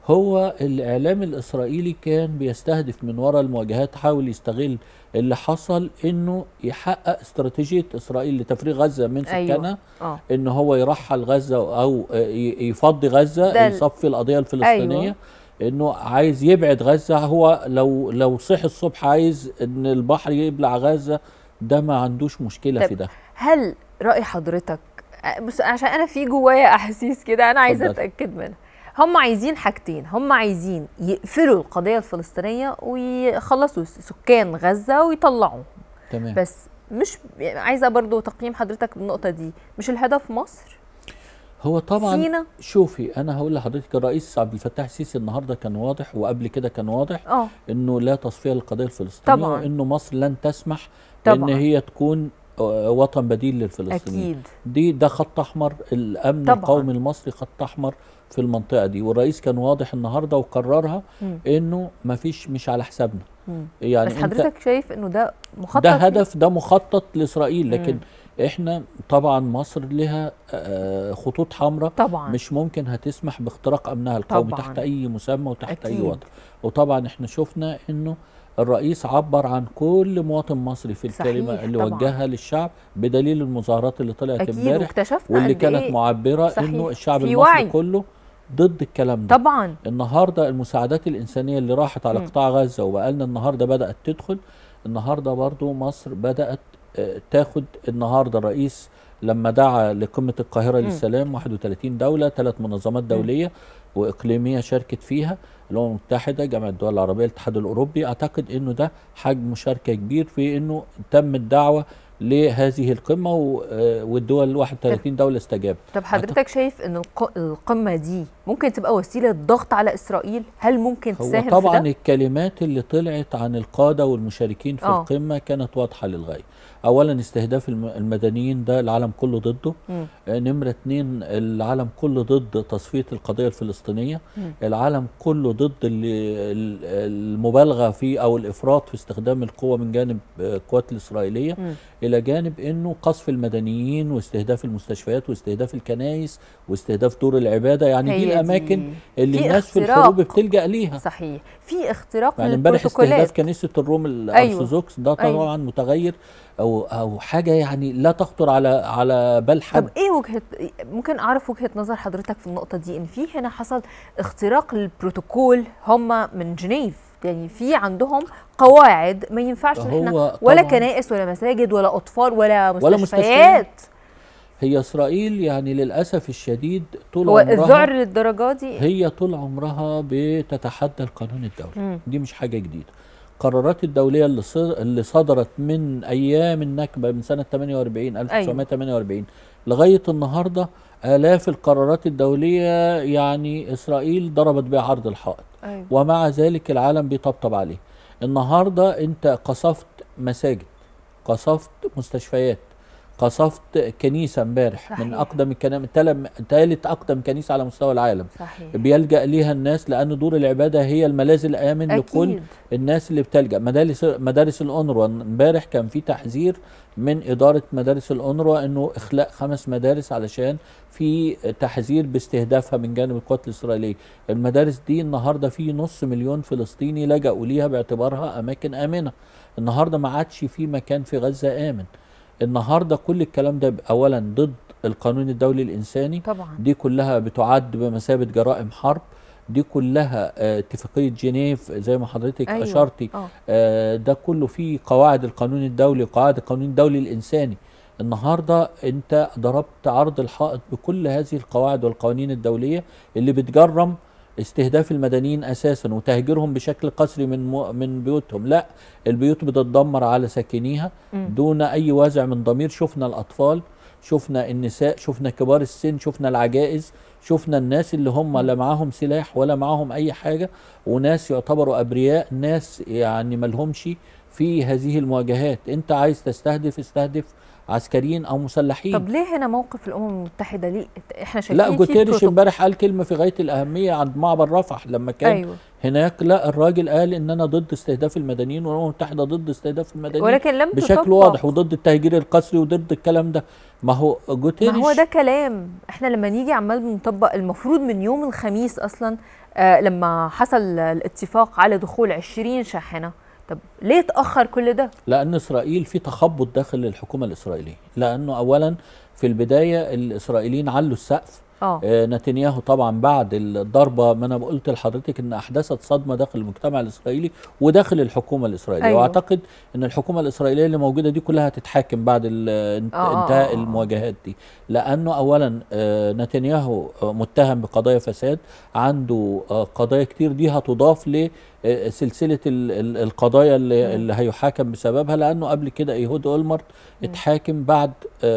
[SPEAKER 5] هو الاعلام الاسرائيلي كان بيستهدف من وراء المواجهات حاول يستغل اللي حصل انه يحقق استراتيجيه اسرائيل لتفريغ غزه من
[SPEAKER 1] أيوة.
[SPEAKER 5] سكانها
[SPEAKER 1] اه
[SPEAKER 5] ان هو يرحل غزه او ي- يفضي غزه
[SPEAKER 1] ده ال-
[SPEAKER 5] يصفي القضيه الفلسطينيه
[SPEAKER 1] أيوة.
[SPEAKER 5] انه عايز يبعد غزه هو لو لو صحي الصبح عايز ان البحر يبلع غزه ده ما عندوش مشكله
[SPEAKER 1] طب
[SPEAKER 5] في ده
[SPEAKER 1] هل راي حضرتك بص عشان انا في جوايا احاسيس كده انا عايزه
[SPEAKER 5] اتفضل.
[SPEAKER 1] اتاكد منها هم عايزين حاجتين هم عايزين يقفلوا القضيه الفلسطينيه ويخلصوا سكان غزه ويطلعوهم
[SPEAKER 5] تمام
[SPEAKER 1] بس مش يعني عايزه برضو تقييم حضرتك بالنقطه دي مش الهدف مصر
[SPEAKER 5] هو طبعا
[SPEAKER 1] سينا
[SPEAKER 5] شوفي انا هقول لحضرتك الرئيس عبد الفتاح السيسي النهارده كان واضح وقبل كده كان واضح
[SPEAKER 1] اه
[SPEAKER 5] انه لا تصفيه للقضيه الفلسطينيه
[SPEAKER 1] طبعاً.
[SPEAKER 5] وانه مصر لن تسمح
[SPEAKER 1] طبعاً.
[SPEAKER 5] ان هي تكون آه، وطن بديل للفلسطينيين
[SPEAKER 1] اكيد
[SPEAKER 5] دي ده خط احمر الامن
[SPEAKER 1] طبعاً.
[SPEAKER 5] القومي المصري خط احمر في المنطقه دي والرئيس كان واضح النهارده وقررها
[SPEAKER 1] مم.
[SPEAKER 5] انه ما فيش مش على حسابنا
[SPEAKER 1] مم.
[SPEAKER 5] يعني
[SPEAKER 1] بس
[SPEAKER 5] انت
[SPEAKER 1] حضرتك شايف انه ده مخطط
[SPEAKER 5] ده
[SPEAKER 1] ليه؟
[SPEAKER 5] هدف ده مخطط لاسرائيل لكن
[SPEAKER 1] مم.
[SPEAKER 5] احنا طبعا مصر لها آه، خطوط حمراء
[SPEAKER 1] طبعا
[SPEAKER 5] مش ممكن هتسمح باختراق امنها القومي
[SPEAKER 1] طبعاً.
[SPEAKER 5] تحت اي مسمى وتحت
[SPEAKER 1] أكيد.
[SPEAKER 5] اي وضع وطبعا احنا شفنا انه الرئيس عبر عن كل مواطن مصري في الكلمه
[SPEAKER 1] صحيح،
[SPEAKER 5] اللي
[SPEAKER 1] طبعاً.
[SPEAKER 5] وجهها للشعب بدليل المظاهرات اللي طلعت
[SPEAKER 1] اكيد
[SPEAKER 5] امبارح
[SPEAKER 1] واكتشفنا
[SPEAKER 5] واللي
[SPEAKER 1] قد
[SPEAKER 5] كانت
[SPEAKER 1] إيه
[SPEAKER 5] معبره
[SPEAKER 1] صحيح.
[SPEAKER 5] انه الشعب
[SPEAKER 1] في
[SPEAKER 5] المصري
[SPEAKER 1] وعي.
[SPEAKER 5] كله ضد الكلام ده
[SPEAKER 1] طبعا
[SPEAKER 5] النهارده المساعدات الانسانيه اللي راحت على
[SPEAKER 1] مم.
[SPEAKER 5] قطاع غزه وبقالنا النهارده بدات تدخل النهارده برضو مصر بدات آه، تاخد النهارده الرئيس لما دعا لقمه القاهره
[SPEAKER 1] مم.
[SPEAKER 5] للسلام 31 دوله ثلاث منظمات دوليه واقليميه شاركت فيها الامم المتحده جامعه الدول العربيه الاتحاد الاوروبي اعتقد انه ده حجم مشاركه كبير في انه تم الدعوه لهذه القمه و- آه، والدول 31 دوله استجابت
[SPEAKER 1] طب حضرتك شايف ان الق- القمه دي ممكن تبقى وسيله ضغط على اسرائيل هل ممكن
[SPEAKER 5] هو
[SPEAKER 1] تساهم
[SPEAKER 5] طبعا
[SPEAKER 1] في ده
[SPEAKER 5] الكلمات اللي طلعت عن القاده والمشاركين في
[SPEAKER 1] آه.
[SPEAKER 5] القمه كانت واضحه للغايه اولا استهداف الم- المدنيين ده العالم كله ضده
[SPEAKER 1] مم.
[SPEAKER 5] آه، نمره اتنين العالم كله ضد تصفيه القضيه الفلسطينيه
[SPEAKER 1] مم.
[SPEAKER 5] العالم كله ضد اللي- ال- المبالغه في او الافراط في استخدام القوه من جانب آه، القوات الاسرائيليه
[SPEAKER 1] مم.
[SPEAKER 5] الى جانب انه قصف المدنيين واستهداف المستشفيات واستهداف الكنائس واستهداف دور العباده يعني
[SPEAKER 1] هي
[SPEAKER 5] دي
[SPEAKER 1] دي.
[SPEAKER 5] الاماكن اللي
[SPEAKER 1] في
[SPEAKER 5] الناس في
[SPEAKER 1] اختراق.
[SPEAKER 5] الحروب بتلجا ليها
[SPEAKER 1] صحيح في اختراق
[SPEAKER 5] يعني امبارح استهداف
[SPEAKER 1] للبروتوكولات
[SPEAKER 5] كنيسه الروم الارثوذكس ده
[SPEAKER 1] أيوة.
[SPEAKER 5] طبعا متغير او او حاجه يعني لا تخطر على على بال حد
[SPEAKER 1] طب ايه وجهه ممكن اعرف وجهه نظر حضرتك في النقطه دي ان في هنا حصل اختراق للبروتوكول هم من جنيف يعني في عندهم قواعد ما ينفعش ان احنا
[SPEAKER 5] هو
[SPEAKER 1] ولا
[SPEAKER 5] طبعاً
[SPEAKER 1] كنائس ولا مساجد ولا اطفال ولا
[SPEAKER 5] ولا
[SPEAKER 1] مستشفيات
[SPEAKER 5] هي اسرائيل يعني للاسف الشديد طول
[SPEAKER 1] هو
[SPEAKER 5] عمرها
[SPEAKER 1] الذعر للدرجه دي
[SPEAKER 5] هي طول عمرها بتتحدى القانون الدولي
[SPEAKER 1] مم.
[SPEAKER 5] دي مش حاجه جديده القرارات الدوليه اللي ص- اللي صدرت من ايام النكبه من سنه 48 1948 لغايه النهارده الاف القرارات الدوليه يعني اسرائيل ضربت بها عرض الحائط
[SPEAKER 1] ايوه
[SPEAKER 5] ومع ذلك العالم بيطبطب عليه النهارده انت قصفت مساجد قصفت مستشفيات قصفت كنيسه امبارح من
[SPEAKER 1] صحيح.
[SPEAKER 5] اقدم الكلام ثالث اقدم كنيسه على مستوى العالم
[SPEAKER 1] صحيح
[SPEAKER 5] بيلجا ليها الناس لان دور العباده هي الملاذ الامن لكل
[SPEAKER 1] اكيد
[SPEAKER 5] الناس اللي بتلجا مدارس مدارس الأونروا امبارح كان في تحذير من اداره مدارس الأونروا انه اخلاء خمس مدارس علشان في تحذير باستهدافها من جانب القوات الاسرائيليه المدارس دي النهارده في نص مليون فلسطيني لجأوا ليها باعتبارها اماكن امنه النهارده ما عادش في مكان في غزه امن النهارده كل الكلام ده اولا ضد القانون الدولي الانساني
[SPEAKER 1] طبعا
[SPEAKER 5] دي كلها بتعد بمثابه جرائم حرب دي كلها آه، اتفاقيه جنيف زي ما حضرتك
[SPEAKER 1] أيوة.
[SPEAKER 5] اشرتي
[SPEAKER 1] اه
[SPEAKER 5] آه، ده كله فيه قواعد القانون الدولي قواعد القانون الدولي الانساني النهارده انت ضربت عرض الحائط بكل هذه القواعد والقوانين الدوليه اللي بتجرم استهداف المدنيين اساسا وتهجيرهم بشكل قسري من مو- من بيوتهم لا البيوت بتتدمر على ساكنيها
[SPEAKER 1] مم.
[SPEAKER 5] دون اي وازع من ضمير شفنا الاطفال شفنا النساء شفنا كبار السن شفنا العجائز شفنا الناس اللي هم لا معاهم سلاح ولا معاهم اي حاجه وناس يعتبروا ابرياء ناس يعني ملهمش في هذه المواجهات انت عايز تستهدف استهدف عسكريين او مسلحين
[SPEAKER 1] طب ليه هنا موقف الامم المتحده ليه احنا شايفين
[SPEAKER 5] لا
[SPEAKER 1] في
[SPEAKER 5] جوتيريش
[SPEAKER 1] بروتوكول-
[SPEAKER 5] امبارح قال كلمه في غايه الاهميه عند معبر رفح لما كان
[SPEAKER 1] ايوه
[SPEAKER 5] هناك لا الراجل قال ان انا ضد استهداف المدنيين والامم المتحده ضد استهداف المدنيين
[SPEAKER 1] ولكن لم
[SPEAKER 5] بشكل
[SPEAKER 1] تطبق.
[SPEAKER 5] واضح وضد التهجير القسري وضد الكلام ده ما هو
[SPEAKER 1] ما
[SPEAKER 5] جوتيريش
[SPEAKER 1] هو ده كلام احنا لما نيجي عمال بنطبق المفروض من يوم الخميس اصلا آه لما حصل الاتفاق على دخول 20 شاحنه طب ليه اتاخر كل ده
[SPEAKER 5] لان اسرائيل في تخبط داخل الحكومه الاسرائيليه لانه اولا في البدايه الاسرائيليين علوا السقف
[SPEAKER 1] اه
[SPEAKER 5] آه، نتنياهو طبعا بعد الضربه ما انا قلت لحضرتك ان احدثت صدمه داخل المجتمع الاسرائيلي وداخل الحكومه الاسرائيليه
[SPEAKER 1] أيوة.
[SPEAKER 5] أيوة. واعتقد ان الحكومه الاسرائيليه اللي موجوده دي كلها هتتحاكم بعد ال- انت-
[SPEAKER 1] آه، آه،
[SPEAKER 5] انتهاء
[SPEAKER 1] آه.
[SPEAKER 5] المواجهات دي لانه اولا آه، نتنياهو آه، متهم بقضايا فساد عنده آه، قضايا كتير دي هتضاف ل آه، سلسله ال- ال- القضايا اللي, اللي هيحاكم بسببها لانه قبل كده ايهود اولمرت اتحاكم بعد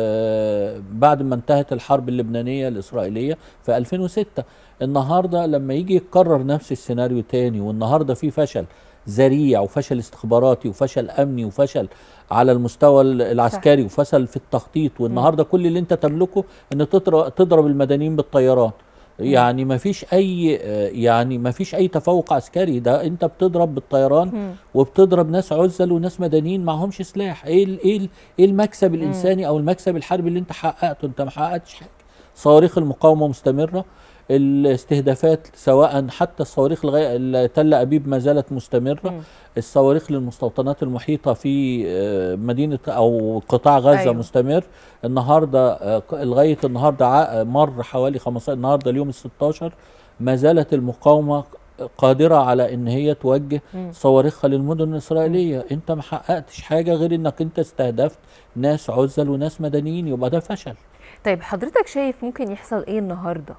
[SPEAKER 5] آه، بعد ما انتهت الحرب اللبنانيه الاسرائيليه في 2006 النهارده لما يجي يتكرر نفس السيناريو تاني والنهارده في فشل ذريع وفشل استخباراتي وفشل امني وفشل على المستوى ال- العسكري وفشل في التخطيط والنهارده كل اللي انت تملكه ان تضرب تضرب المدنيين بالطيران يعني ما فيش اي آه، يعني ما فيش اي تفوق عسكري ده انت بتضرب بالطيران
[SPEAKER 1] مم.
[SPEAKER 5] وبتضرب ناس عزل وناس مدنيين معهمش سلاح ايه ال- ايه ال- ايه المكسب الانساني او المكسب الحربي اللي انت حققته انت ما حققتش حاجه صواريخ المقاومه مستمره الاستهدافات سواء حتى الصواريخ لغايه ال- تل ابيب ما زالت مستمره
[SPEAKER 1] مم.
[SPEAKER 5] الصواريخ للمستوطنات المحيطه في آه، مدينه او قطاع غزه
[SPEAKER 1] أيوة.
[SPEAKER 5] أيوة. مستمر النهارده آه، ق- لغايه النهارده ع- مر حوالي 15 النهارده اليوم ال 16 ما زالت المقاومه قادره على ان هي توجه
[SPEAKER 1] مم.
[SPEAKER 5] صواريخها للمدن الاسرائيليه انت ما حققتش حاجه غير انك انت استهدفت ناس عزل وناس مدنيين يبقى ده فشل
[SPEAKER 1] طيب حضرتك شايف ممكن يحصل ايه النهارده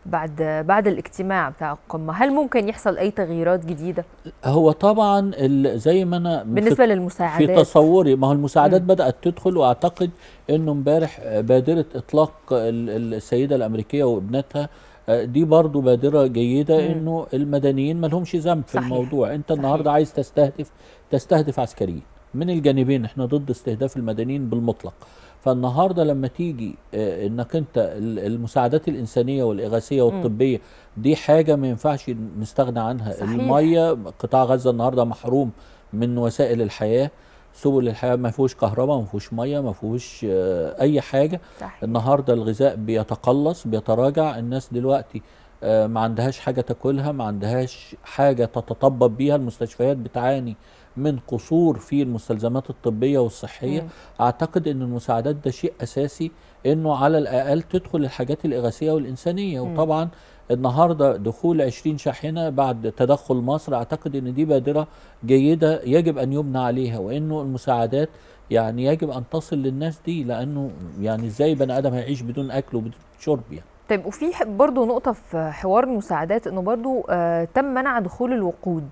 [SPEAKER 1] بعد بعد الاجتماع بتاع القمه هل ممكن يحصل اي تغييرات جديده
[SPEAKER 5] هو طبعا ال- زي ما انا في
[SPEAKER 1] بالنسبه
[SPEAKER 5] في
[SPEAKER 1] للمساعدات
[SPEAKER 5] تصوري ما هو المساعدات
[SPEAKER 1] مم.
[SPEAKER 5] بدأت تدخل واعتقد انه امبارح آه، بادرة اطلاق ال- ال- السيدة الامريكية وابنتها آه، دي برضو بادرة جيدة
[SPEAKER 1] مم.
[SPEAKER 5] انه المدنيين ما لهمش ذنب في
[SPEAKER 1] صحيح.
[SPEAKER 5] الموضوع انت
[SPEAKER 1] صحيح.
[SPEAKER 5] النهاردة عايز تستهدف تستهدف عسكريين من الجانبين احنا ضد استهداف المدنيين بالمطلق فالنهارده لما تيجي آه، انك انت ال- المساعدات الانسانيه والاغاثيه والطبيه دي حاجه ما ينفعش نستغنى عنها
[SPEAKER 1] صحيح.
[SPEAKER 5] الميه قطاع غزه النهارده محروم من وسائل الحياه سبل الحياه ما فيهوش كهرباء ما فيهوش ميه ما فيهوش آه، اي حاجه
[SPEAKER 1] صحيح
[SPEAKER 5] النهارده الغذاء بيتقلص بيتراجع الناس دلوقتي آه، ما عندهاش حاجه تاكلها ما عندهاش حاجه تتطبب بيها المستشفيات بتعاني من قصور في المستلزمات الطبيه والصحيه
[SPEAKER 1] مم.
[SPEAKER 5] اعتقد ان المساعدات ده شيء اساسي انه على الاقل تدخل الحاجات الاغاثيه والانسانيه
[SPEAKER 1] مم.
[SPEAKER 5] وطبعا النهارده دخول 20 شاحنه بعد تدخل مصر اعتقد ان دي بادره جيده يجب ان يبنى عليها وانه المساعدات يعني يجب ان تصل للناس دي لانه يعني ازاي بني ادم هيعيش بدون اكل وبدون شرب يعني
[SPEAKER 1] طيب وفي ح- برضو نقطه في حوار المساعدات انه برضو آه تم منع دخول الوقود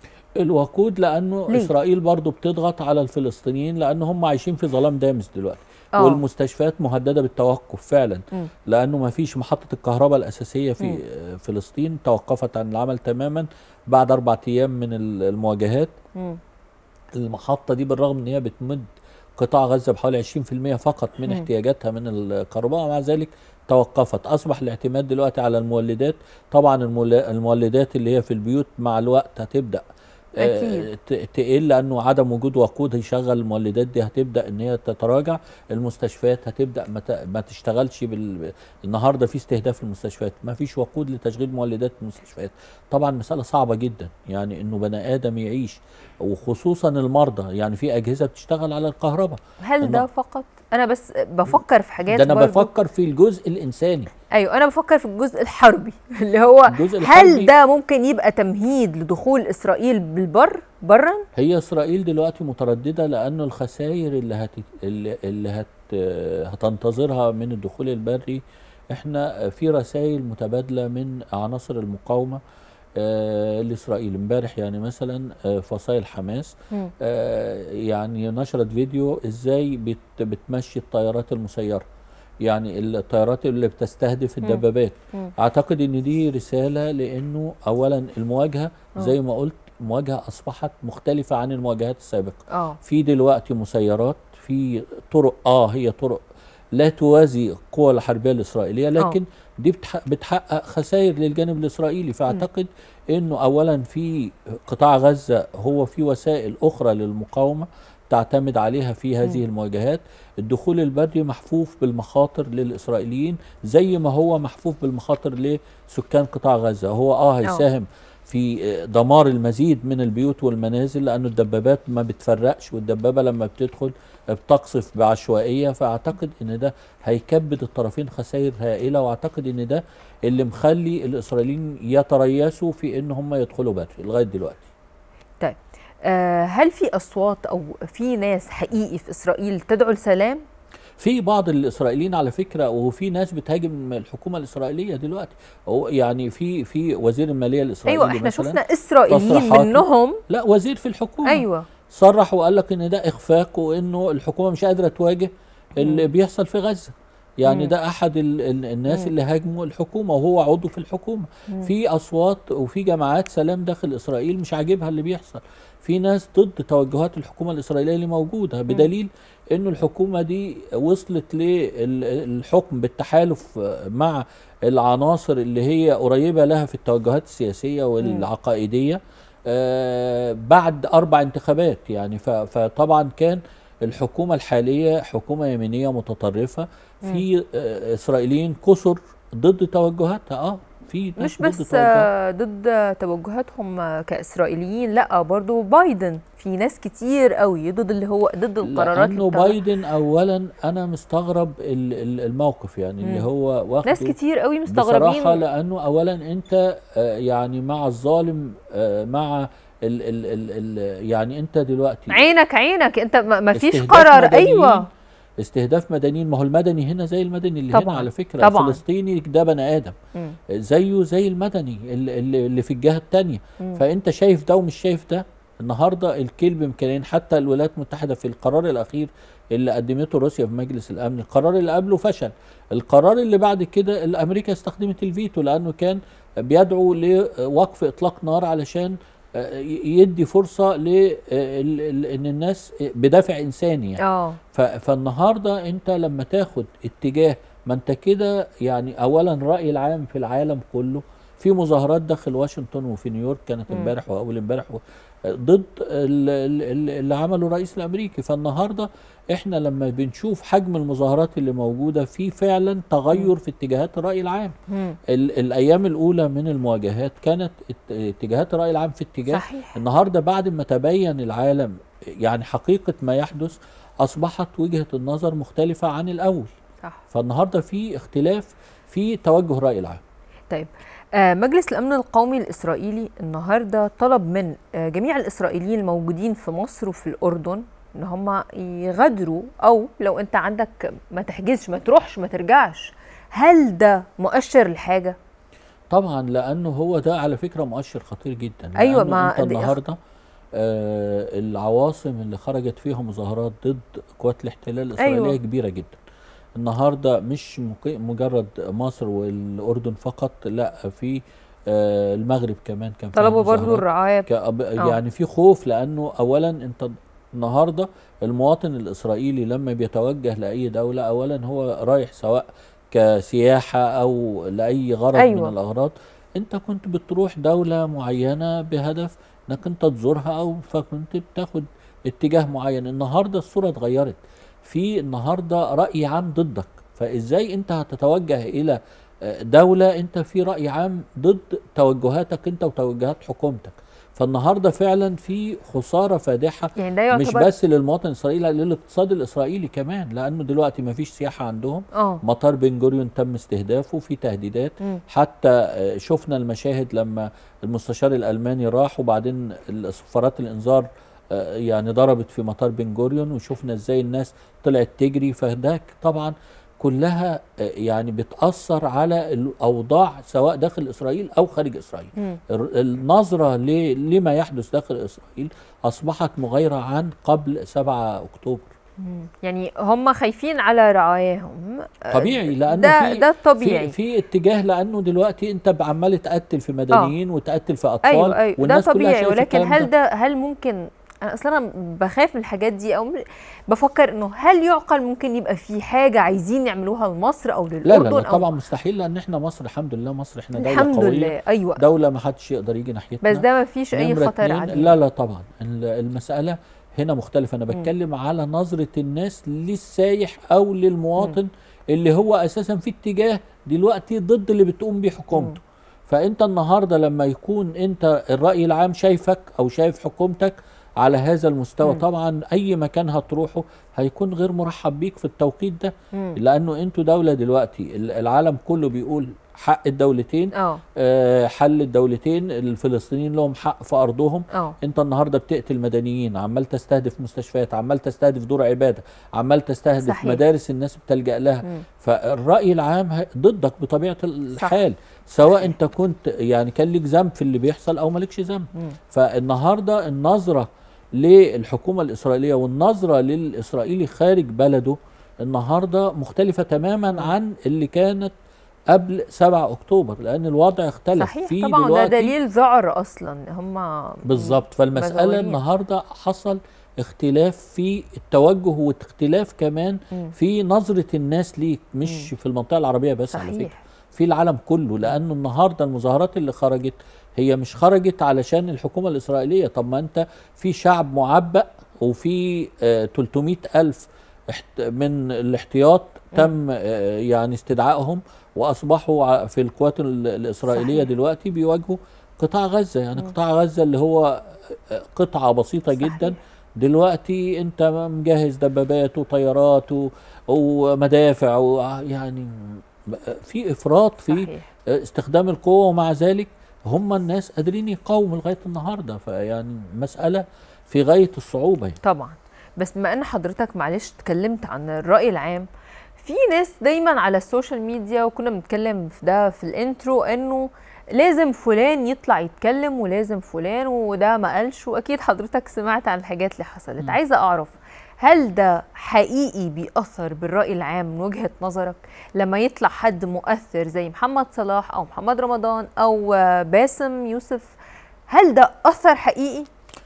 [SPEAKER 5] الوقود لانه
[SPEAKER 1] ليه؟
[SPEAKER 5] اسرائيل برضو بتضغط على الفلسطينيين لان هم عايشين في ظلام دامس دلوقتي
[SPEAKER 1] آه.
[SPEAKER 5] والمستشفيات مهدده بالتوقف فعلا
[SPEAKER 1] مم.
[SPEAKER 5] لانه ما فيش محطه الكهرباء الاساسيه في
[SPEAKER 1] مم.
[SPEAKER 5] آه، فلسطين توقفت عن العمل تماما بعد اربع ايام من ال- المواجهات
[SPEAKER 1] مم.
[SPEAKER 5] المحطه دي بالرغم ان هي بتمد قطاع غزه بحوالي 20% فقط من
[SPEAKER 1] مم.
[SPEAKER 5] احتياجاتها من الكهرباء ومع ذلك توقفت اصبح الاعتماد دلوقتي على المولدات طبعا المول- المولدات اللي هي في البيوت مع الوقت هتبدا آه،
[SPEAKER 1] أكيد.
[SPEAKER 5] ت- تقل لانه عدم وجود وقود هيشغل المولدات دي هتبدا ان هي تتراجع المستشفيات هتبدا ما, ت- ما تشتغلش بال... النهارده في استهداف المستشفيات ما فيش وقود لتشغيل مولدات المستشفيات طبعا مساله صعبه جدا يعني انه بني ادم يعيش وخصوصا المرضى يعني في اجهزه بتشتغل على الكهرباء
[SPEAKER 1] هل ده
[SPEAKER 5] الم-
[SPEAKER 1] فقط انا بس بفكر في حاجات
[SPEAKER 5] ده انا
[SPEAKER 1] برضو.
[SPEAKER 5] بفكر في الجزء الانساني
[SPEAKER 1] ايوه انا بفكر في الجزء الحربي اللي هو
[SPEAKER 5] الجزء الحربي-
[SPEAKER 1] هل ده ممكن يبقى تمهيد لدخول اسرائيل بالبر برا
[SPEAKER 5] هي اسرائيل دلوقتي متردده لانه الخسائر اللي هت اللي, اللي هت هتنتظرها من الدخول البري احنا في رسائل متبادله من عناصر المقاومه آه لاسرائيل امبارح يعني مثلا آه فصائل حماس
[SPEAKER 1] مم.
[SPEAKER 5] آه يعني نشرت فيديو ازاي بت بتمشي الطيارات المسيره يعني الطيارات اللي بتستهدف
[SPEAKER 1] مم.
[SPEAKER 5] الدبابات
[SPEAKER 1] مم.
[SPEAKER 5] اعتقد ان دي رساله لانه اولا المواجهه
[SPEAKER 1] آه.
[SPEAKER 5] زي ما قلت مواجهه اصبحت مختلفه عن المواجهات السابقه
[SPEAKER 1] اه
[SPEAKER 5] في دلوقتي مسيرات في طرق اه هي طرق لا توازي القوى الحربيه الاسرائيليه لكن دي بتح- بتحقق خسائر للجانب الاسرائيلي فاعتقد انه اولا في قطاع غزه هو في وسائل اخرى للمقاومه تعتمد عليها في هذه المواجهات الدخول البري محفوف بالمخاطر للاسرائيليين زي ما هو محفوف بالمخاطر لسكان قطاع غزه هو اه هيساهم في آه، دمار المزيد من البيوت والمنازل لانه الدبابات ما بتفرقش والدبابه لما بتدخل بتقصف بعشوائيه فاعتقد ان ده هيكبد الطرفين خسائر هائله واعتقد ان ده اللي مخلي الاسرائيليين يتريثوا في ان هم يدخلوا بري لغايه دلوقتي
[SPEAKER 1] طيب آه هل في اصوات او في ناس حقيقي في اسرائيل تدعو لسلام
[SPEAKER 5] في بعض الاسرائيليين على فكره وفي ناس بتهاجم الحكومه الاسرائيليه دلوقتي هو يعني في في وزير الماليه الاسرائيلي
[SPEAKER 1] ايوه احنا
[SPEAKER 5] مثلا
[SPEAKER 1] شفنا اسرائيليين
[SPEAKER 5] تصريحاته.
[SPEAKER 1] منهم
[SPEAKER 5] لا وزير في الحكومه
[SPEAKER 1] ايوه
[SPEAKER 5] صرح وقال لك ان ده اخفاق وانه الحكومه مش قادره تواجه اللي بيحصل في غزه يعني
[SPEAKER 1] مم.
[SPEAKER 5] ده احد ال ال الناس
[SPEAKER 1] مم.
[SPEAKER 5] اللي هاجموا الحكومه وهو عضو في الحكومه في اصوات وفي جماعات سلام داخل اسرائيل مش عاجبها اللي بيحصل في ناس ضد توجهات الحكومه الاسرائيليه اللي موجوده بدليل انه الحكومه دي وصلت للحكم بالتحالف مع العناصر اللي هي قريبه لها في التوجهات السياسيه والعقائديه آه، بعد اربع انتخابات يعني ف- فطبعا كان الحكومه الحاليه حكومه يمينيه متطرفه في آه، اسرائيليين كثر ضد توجهاتها اه في ناس
[SPEAKER 1] مش
[SPEAKER 5] ضد
[SPEAKER 1] بس
[SPEAKER 5] توجهاتها.
[SPEAKER 1] آه، ضد توجهاتهم آه، كاسرائيليين لا برضو بايدن في ناس كتير قوي ضد اللي هو ضد القرارات
[SPEAKER 5] لانه
[SPEAKER 1] اللي بتاخدها.
[SPEAKER 5] بايدن اولا انا مستغرب ال- ال- الموقف يعني اللي
[SPEAKER 1] مم.
[SPEAKER 5] هو واخده
[SPEAKER 1] ناس كتير قوي
[SPEAKER 5] بصراحه
[SPEAKER 1] مستغربين
[SPEAKER 5] لانه اولا انت آه، يعني مع الظالم آه، مع ال ال ال ال يعني انت دلوقتي
[SPEAKER 1] عينك عينك انت ما ما فيش
[SPEAKER 5] استهداف
[SPEAKER 1] قرار
[SPEAKER 5] مدنيين-
[SPEAKER 1] ايوه
[SPEAKER 5] استهداف مدنيين ما هو المدني هنا زي المدني اللي
[SPEAKER 1] طبعاً،
[SPEAKER 5] هنا على فكره
[SPEAKER 1] طبعاً.
[SPEAKER 5] الفلسطيني ده بني ادم
[SPEAKER 1] مم.
[SPEAKER 5] زيه زي المدني اللي, اللي اللي في الجهه الثانيه
[SPEAKER 1] مم.
[SPEAKER 5] فانت شايف ده ومش شايف ده النهارده الكيل بامكانين حتى الولايات المتحده في القرار الاخير اللي قدمته روسيا في مجلس الامن القرار اللي قبله فشل القرار اللي بعد كده اللي امريكا استخدمت الفيتو لانه كان بيدعو لوقف اطلاق نار علشان آه، يدي فرصه ل آه، ال- ال- ان الناس بدافع انساني يعني
[SPEAKER 1] اه
[SPEAKER 5] ف- فالنهارده انت لما تاخد اتجاه ما انت كده يعني اولا الراي العام في العالم كله في مظاهرات داخل واشنطن وفي نيويورك كانت
[SPEAKER 1] مم.
[SPEAKER 5] امبارح واول امبارح و- ضد ال- ال- ال- اللي عمله الرئيس الامريكي فالنهارده احنا لما بنشوف حجم المظاهرات اللي موجوده في فعلا تغير في اتجاهات الراي العام
[SPEAKER 1] مم.
[SPEAKER 5] ال- الايام الاولى من المواجهات كانت ات- اتجاهات الراي العام في اتجاه
[SPEAKER 1] صحيح
[SPEAKER 5] النهارده بعد ما تبين العالم يعني حقيقه ما يحدث اصبحت وجهه النظر مختلفه عن الاول
[SPEAKER 1] صح
[SPEAKER 5] فالنهارده في اختلاف في توجه الراي العام
[SPEAKER 1] طيب آه، مجلس الامن القومي الاسرائيلي النهارده طلب من آه، جميع الاسرائيليين الموجودين في مصر وفي الاردن ان هم يغادروا او لو انت عندك ما تحجزش ما تروحش ما ترجعش هل ده مؤشر لحاجه
[SPEAKER 5] طبعا لانه هو ده على فكره مؤشر خطير جدا
[SPEAKER 1] أيوة،
[SPEAKER 5] لأنه
[SPEAKER 1] ما
[SPEAKER 5] انت
[SPEAKER 1] دي-
[SPEAKER 5] النهارده آه العواصم اللي خرجت فيها مظاهرات ضد قوات الاحتلال الاسرائيليه
[SPEAKER 1] أيوة.
[SPEAKER 5] أيوة. كبيره جدا النهارده مش مق- مجرد مصر والاردن فقط لا في آه المغرب كمان كان فيها
[SPEAKER 1] طلبوا برضو
[SPEAKER 5] مظاهرات.
[SPEAKER 1] الرعايه
[SPEAKER 5] كأب...
[SPEAKER 1] آه.
[SPEAKER 5] يعني في خوف لانه اولا انت النهارده المواطن الاسرائيلي لما بيتوجه لاي دوله اولا هو رايح سواء كسياحه او لاي غرض
[SPEAKER 1] أيوة.
[SPEAKER 5] من الاغراض انت كنت بتروح دوله معينه بهدف انك انت تزورها او فكنت بتاخد اتجاه معين النهارده الصوره اتغيرت في النهارده راي عام ضدك فازاي انت هتتوجه الى آه، دولة انت في رأي عام ضد توجهاتك انت وتوجهات حكومتك فالنهارده فعلا في خسارة فادحة
[SPEAKER 1] يعني ده
[SPEAKER 5] مش
[SPEAKER 1] يعتبر
[SPEAKER 5] بس للمواطن الاسرائيلي لا للاقتصاد الاسرائيلي كمان لانه دلوقتي ما فيش سياحة عندهم
[SPEAKER 1] اه
[SPEAKER 5] مطار بن جوريون تم استهدافه في تهديدات
[SPEAKER 1] مم.
[SPEAKER 5] حتى آه، شفنا المشاهد لما المستشار الالماني راح وبعدين سفارات الانذار آه، يعني ضربت في مطار بن جوريون وشفنا ازاي الناس طلعت تجري فده طبعا كلها آه، يعني بتأثر على الأوضاع سواء داخل إسرائيل أو خارج إسرائيل
[SPEAKER 1] مم.
[SPEAKER 5] الر- النظرة ل- لما يحدث داخل إسرائيل أصبحت مغايرة عن قبل 7 أكتوبر
[SPEAKER 1] مم. يعني هم خايفين على رعاياهم آه،
[SPEAKER 5] طبيعي لأنه
[SPEAKER 1] ده
[SPEAKER 5] في
[SPEAKER 1] ده الطبيعي
[SPEAKER 5] في, في اتجاه لأنه دلوقتي أنت عمال تقتل في مدنيين وتقتل في أطفال
[SPEAKER 1] ايوه ايوه ده
[SPEAKER 5] والناس كلها
[SPEAKER 1] طبيعي
[SPEAKER 5] شايفة
[SPEAKER 1] ولكن
[SPEAKER 5] الكلام
[SPEAKER 1] هل ده هل ممكن انا اصلا أنا بخاف من الحاجات دي او م- بفكر انه هل يعقل ممكن يبقى في حاجه عايزين يعملوها لمصر او
[SPEAKER 5] لا
[SPEAKER 1] للاردن
[SPEAKER 5] لا, لا
[SPEAKER 1] أو
[SPEAKER 5] طبعا مستحيل لان احنا مصر الحمد لله مصر احنا دوله
[SPEAKER 1] الحمد
[SPEAKER 5] قويه
[SPEAKER 1] لله ايوه
[SPEAKER 5] دوله ما حدش يقدر يجي ناحيتنا
[SPEAKER 1] بس ده ما فيش اي
[SPEAKER 5] نمرة
[SPEAKER 1] خطر
[SPEAKER 5] اتنين،
[SPEAKER 1] عليه
[SPEAKER 5] لا لا طبعا ال- المسألة هنا مختلفة أنا بتكلم على نظرة الناس للسايح أو للمواطن اللي هو أساسا في اتجاه دلوقتي ضد اللي بتقوم بيه حكومته فأنت النهاردة لما يكون أنت الرأي العام شايفك أو شايف حكومتك على هذا المستوى
[SPEAKER 1] مم.
[SPEAKER 5] طبعا أي مكان هتروحه هيكون غير مرحب بيك في التوقيت ده
[SPEAKER 1] مم.
[SPEAKER 5] لأنه أنتوا دولة دلوقتي ال- العالم كله بيقول حق الدولتين
[SPEAKER 1] اه
[SPEAKER 5] آه، حل الدولتين الفلسطينيين لهم حق في أرضهم
[SPEAKER 1] اه
[SPEAKER 5] انت النهارده بتقتل مدنيين عمال تستهدف مستشفيات عمال تستهدف دور عباده عمال تستهدف
[SPEAKER 1] صحيح.
[SPEAKER 5] مدارس الناس بتلجا لها
[SPEAKER 1] مم.
[SPEAKER 5] فالراي العام ه- ضدك بطبيعه الحال سواء
[SPEAKER 1] صحيح.
[SPEAKER 5] انت كنت يعني كان ليك ذنب في اللي بيحصل او مالكش ذنب
[SPEAKER 1] مم.
[SPEAKER 5] فالنهارده النظره للحكومه الاسرائيليه والنظره للاسرائيلي خارج بلده النهارده مختلفه تماما عن اللي كانت قبل 7 اكتوبر لان الوضع اختلف
[SPEAKER 1] صحيح
[SPEAKER 5] في
[SPEAKER 1] طبعا ده
[SPEAKER 5] دلوقتي
[SPEAKER 1] دليل ذعر اصلا هم
[SPEAKER 5] بالظبط فالمسألة
[SPEAKER 1] مزورين.
[SPEAKER 5] النهاردة حصل اختلاف في التوجه واختلاف كمان
[SPEAKER 1] مم.
[SPEAKER 5] في نظرة الناس ليك مش في المنطقة العربية بس على فكرة
[SPEAKER 1] صحيح
[SPEAKER 5] في العالم كله لأنه النهاردة المظاهرات اللي خرجت هي مش خرجت علشان الحكومة الإسرائيلية طب ما أنت في شعب معبأ وفي آه 300 ألف احت- من الاحتياط تم آه يعني استدعائهم وأصبحوا ع- في القوات ال- الإسرائيلية
[SPEAKER 1] صحيح.
[SPEAKER 5] دلوقتي بيواجهوا قطاع غزة يعني قطاع غزة اللي هو آه، قطعة بسيطة
[SPEAKER 1] صحيح.
[SPEAKER 5] جدا دلوقتي انت مجهز دبابات وطيارات و- ومدافع ويعني في افراط في
[SPEAKER 1] صحيح
[SPEAKER 5] استخدام القوه ومع ذلك هم الناس قادرين يقاوموا لغايه النهارده فيعني مساله في غايه الصعوبه يعني.
[SPEAKER 1] طبعا بس بما ان حضرتك معلش اتكلمت عن الرأي العام في ناس دايما على السوشيال ميديا وكنا بنتكلم في ده في الانترو انه لازم فلان يطلع يتكلم ولازم فلان وده ما قالش واكيد حضرتك سمعت عن الحاجات اللي حصلت
[SPEAKER 5] م.
[SPEAKER 1] عايزه اعرف هل ده حقيقي بيأثر بالرأي العام من وجهة نظرك لما يطلع حد مؤثر زي محمد صلاح أو محمد رمضان أو آه، باسم يوسف هل ده أثر حقيقي؟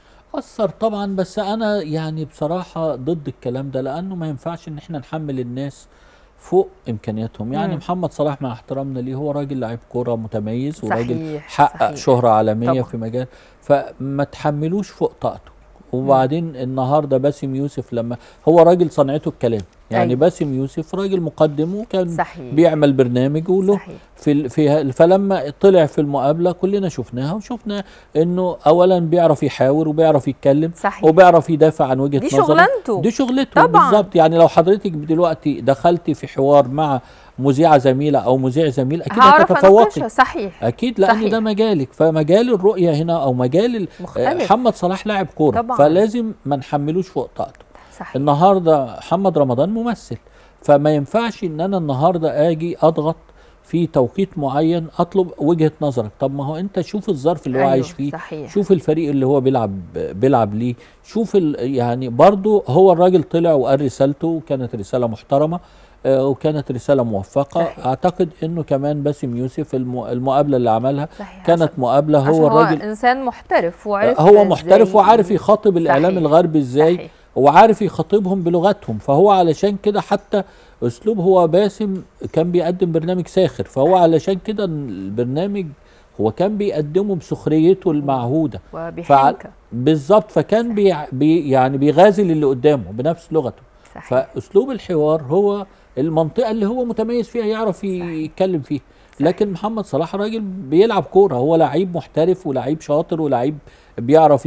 [SPEAKER 5] اثر طبعا بس انا يعني بصراحه ضد الكلام ده لانه ما ينفعش ان احنا نحمل الناس فوق امكانياتهم يعني
[SPEAKER 1] مم.
[SPEAKER 5] محمد صلاح مع احترامنا ليه هو راجل لعيب كوره متميز وراجل
[SPEAKER 1] صحيح،
[SPEAKER 5] حقق
[SPEAKER 1] صحيح.
[SPEAKER 5] شهره عالميه
[SPEAKER 1] طبعا.
[SPEAKER 5] في مجال فما تحملوش فوق طاقته وبعدين النهارده باسم يوسف لما هو راجل صنعته الكلام يعني
[SPEAKER 1] أيوة.
[SPEAKER 5] باسم يوسف راجل مقدم وكان
[SPEAKER 1] صحيح
[SPEAKER 5] بيعمل برنامج وله
[SPEAKER 1] صحيح
[SPEAKER 5] في ال- في فلما طلع في المقابله كلنا شفناها وشفنا انه اولا بيعرف يحاور وبيعرف يتكلم
[SPEAKER 1] صحيح
[SPEAKER 5] وبيعرف يدافع عن وجهه
[SPEAKER 1] دي
[SPEAKER 5] نظره
[SPEAKER 1] شغلانته
[SPEAKER 5] دي شغلته
[SPEAKER 1] طبعاً.
[SPEAKER 5] بالظبط يعني لو حضرتك دلوقتي دخلتي في حوار مع مذيعه زميله او مذيع زميل اكيد
[SPEAKER 1] هعرف
[SPEAKER 5] هتتفوقي
[SPEAKER 1] اناقشها صحيح
[SPEAKER 5] اكيد لان
[SPEAKER 1] صحيح.
[SPEAKER 5] ده مجالك فمجال الرؤيه هنا او مجال ال- آه،
[SPEAKER 1] مختلف
[SPEAKER 5] محمد صلاح لاعب كوره
[SPEAKER 1] طبعاً.
[SPEAKER 5] فلازم ما نحملوش فوق طاقته
[SPEAKER 1] صحيح
[SPEAKER 5] النهارده محمد رمضان ممثل فما ينفعش ان انا النهارده اجي اضغط في توقيت معين اطلب وجهه نظرك طب ما هو انت شوف الظرف اللي هو
[SPEAKER 1] أيوة،
[SPEAKER 5] عايش فيه
[SPEAKER 1] صحيح
[SPEAKER 5] شوف الفريق اللي هو بيلعب بيلعب ليه شوف ال- يعني برضو هو الراجل طلع وقال رسالته وكانت رساله محترمه آه، وكانت رساله موفقه
[SPEAKER 1] صحيح.
[SPEAKER 5] اعتقد انه كمان باسم يوسف الم- المقابله اللي عملها
[SPEAKER 1] صحيح
[SPEAKER 5] كانت
[SPEAKER 1] عشان-
[SPEAKER 5] مقابله
[SPEAKER 1] عشان
[SPEAKER 5] هو الراجل
[SPEAKER 1] انسان محترف وعرف
[SPEAKER 5] هو محترف
[SPEAKER 1] إزاي-
[SPEAKER 5] وعارف يخاطب الاعلام
[SPEAKER 1] صحيح.
[SPEAKER 5] الغربي ازاي
[SPEAKER 1] صحيح.
[SPEAKER 5] وعارف يخاطبهم بلغتهم فهو علشان كده حتى اسلوب هو باسم كان بيقدم برنامج ساخر فهو علشان كده البرنامج هو كان بيقدمه بسخريته المعهوده
[SPEAKER 1] وبحنكه
[SPEAKER 5] بالظبط فكان بي بي يعني بيغازل اللي قدامه بنفس لغته
[SPEAKER 1] صحيح
[SPEAKER 5] فاسلوب الحوار هو المنطقه اللي هو متميز فيها يعرف يتكلم فيها لكن محمد صلاح راجل بيلعب كوره هو لعيب محترف ولعيب شاطر ولعيب بيعرف ي-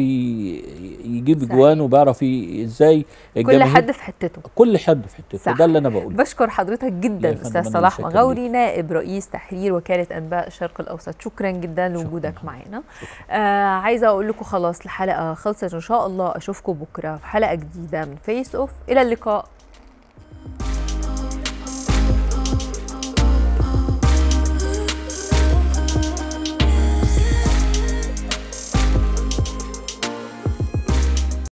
[SPEAKER 5] يجيب
[SPEAKER 1] صحيح.
[SPEAKER 5] جوان وبيعرف ي- ازاي
[SPEAKER 1] كل
[SPEAKER 5] الجماهير-
[SPEAKER 1] حد في حتته
[SPEAKER 5] كل حد في حتته
[SPEAKER 1] صح.
[SPEAKER 5] ده اللي انا بقوله
[SPEAKER 1] بشكر حضرتك جدا
[SPEAKER 5] يا فندم،
[SPEAKER 1] استاذ
[SPEAKER 5] أنا
[SPEAKER 1] صلاح
[SPEAKER 5] متشكر
[SPEAKER 1] مغاوري نائب رئيس تحرير وكاله انباء الشرق الاوسط شكرا جدا لوجودك
[SPEAKER 5] شكراً.
[SPEAKER 1] معانا آه عايزه اقول لكم خلاص الحلقه خلصت ان شاء الله اشوفكم بكره في حلقه جديده من فيس اوف الى اللقاء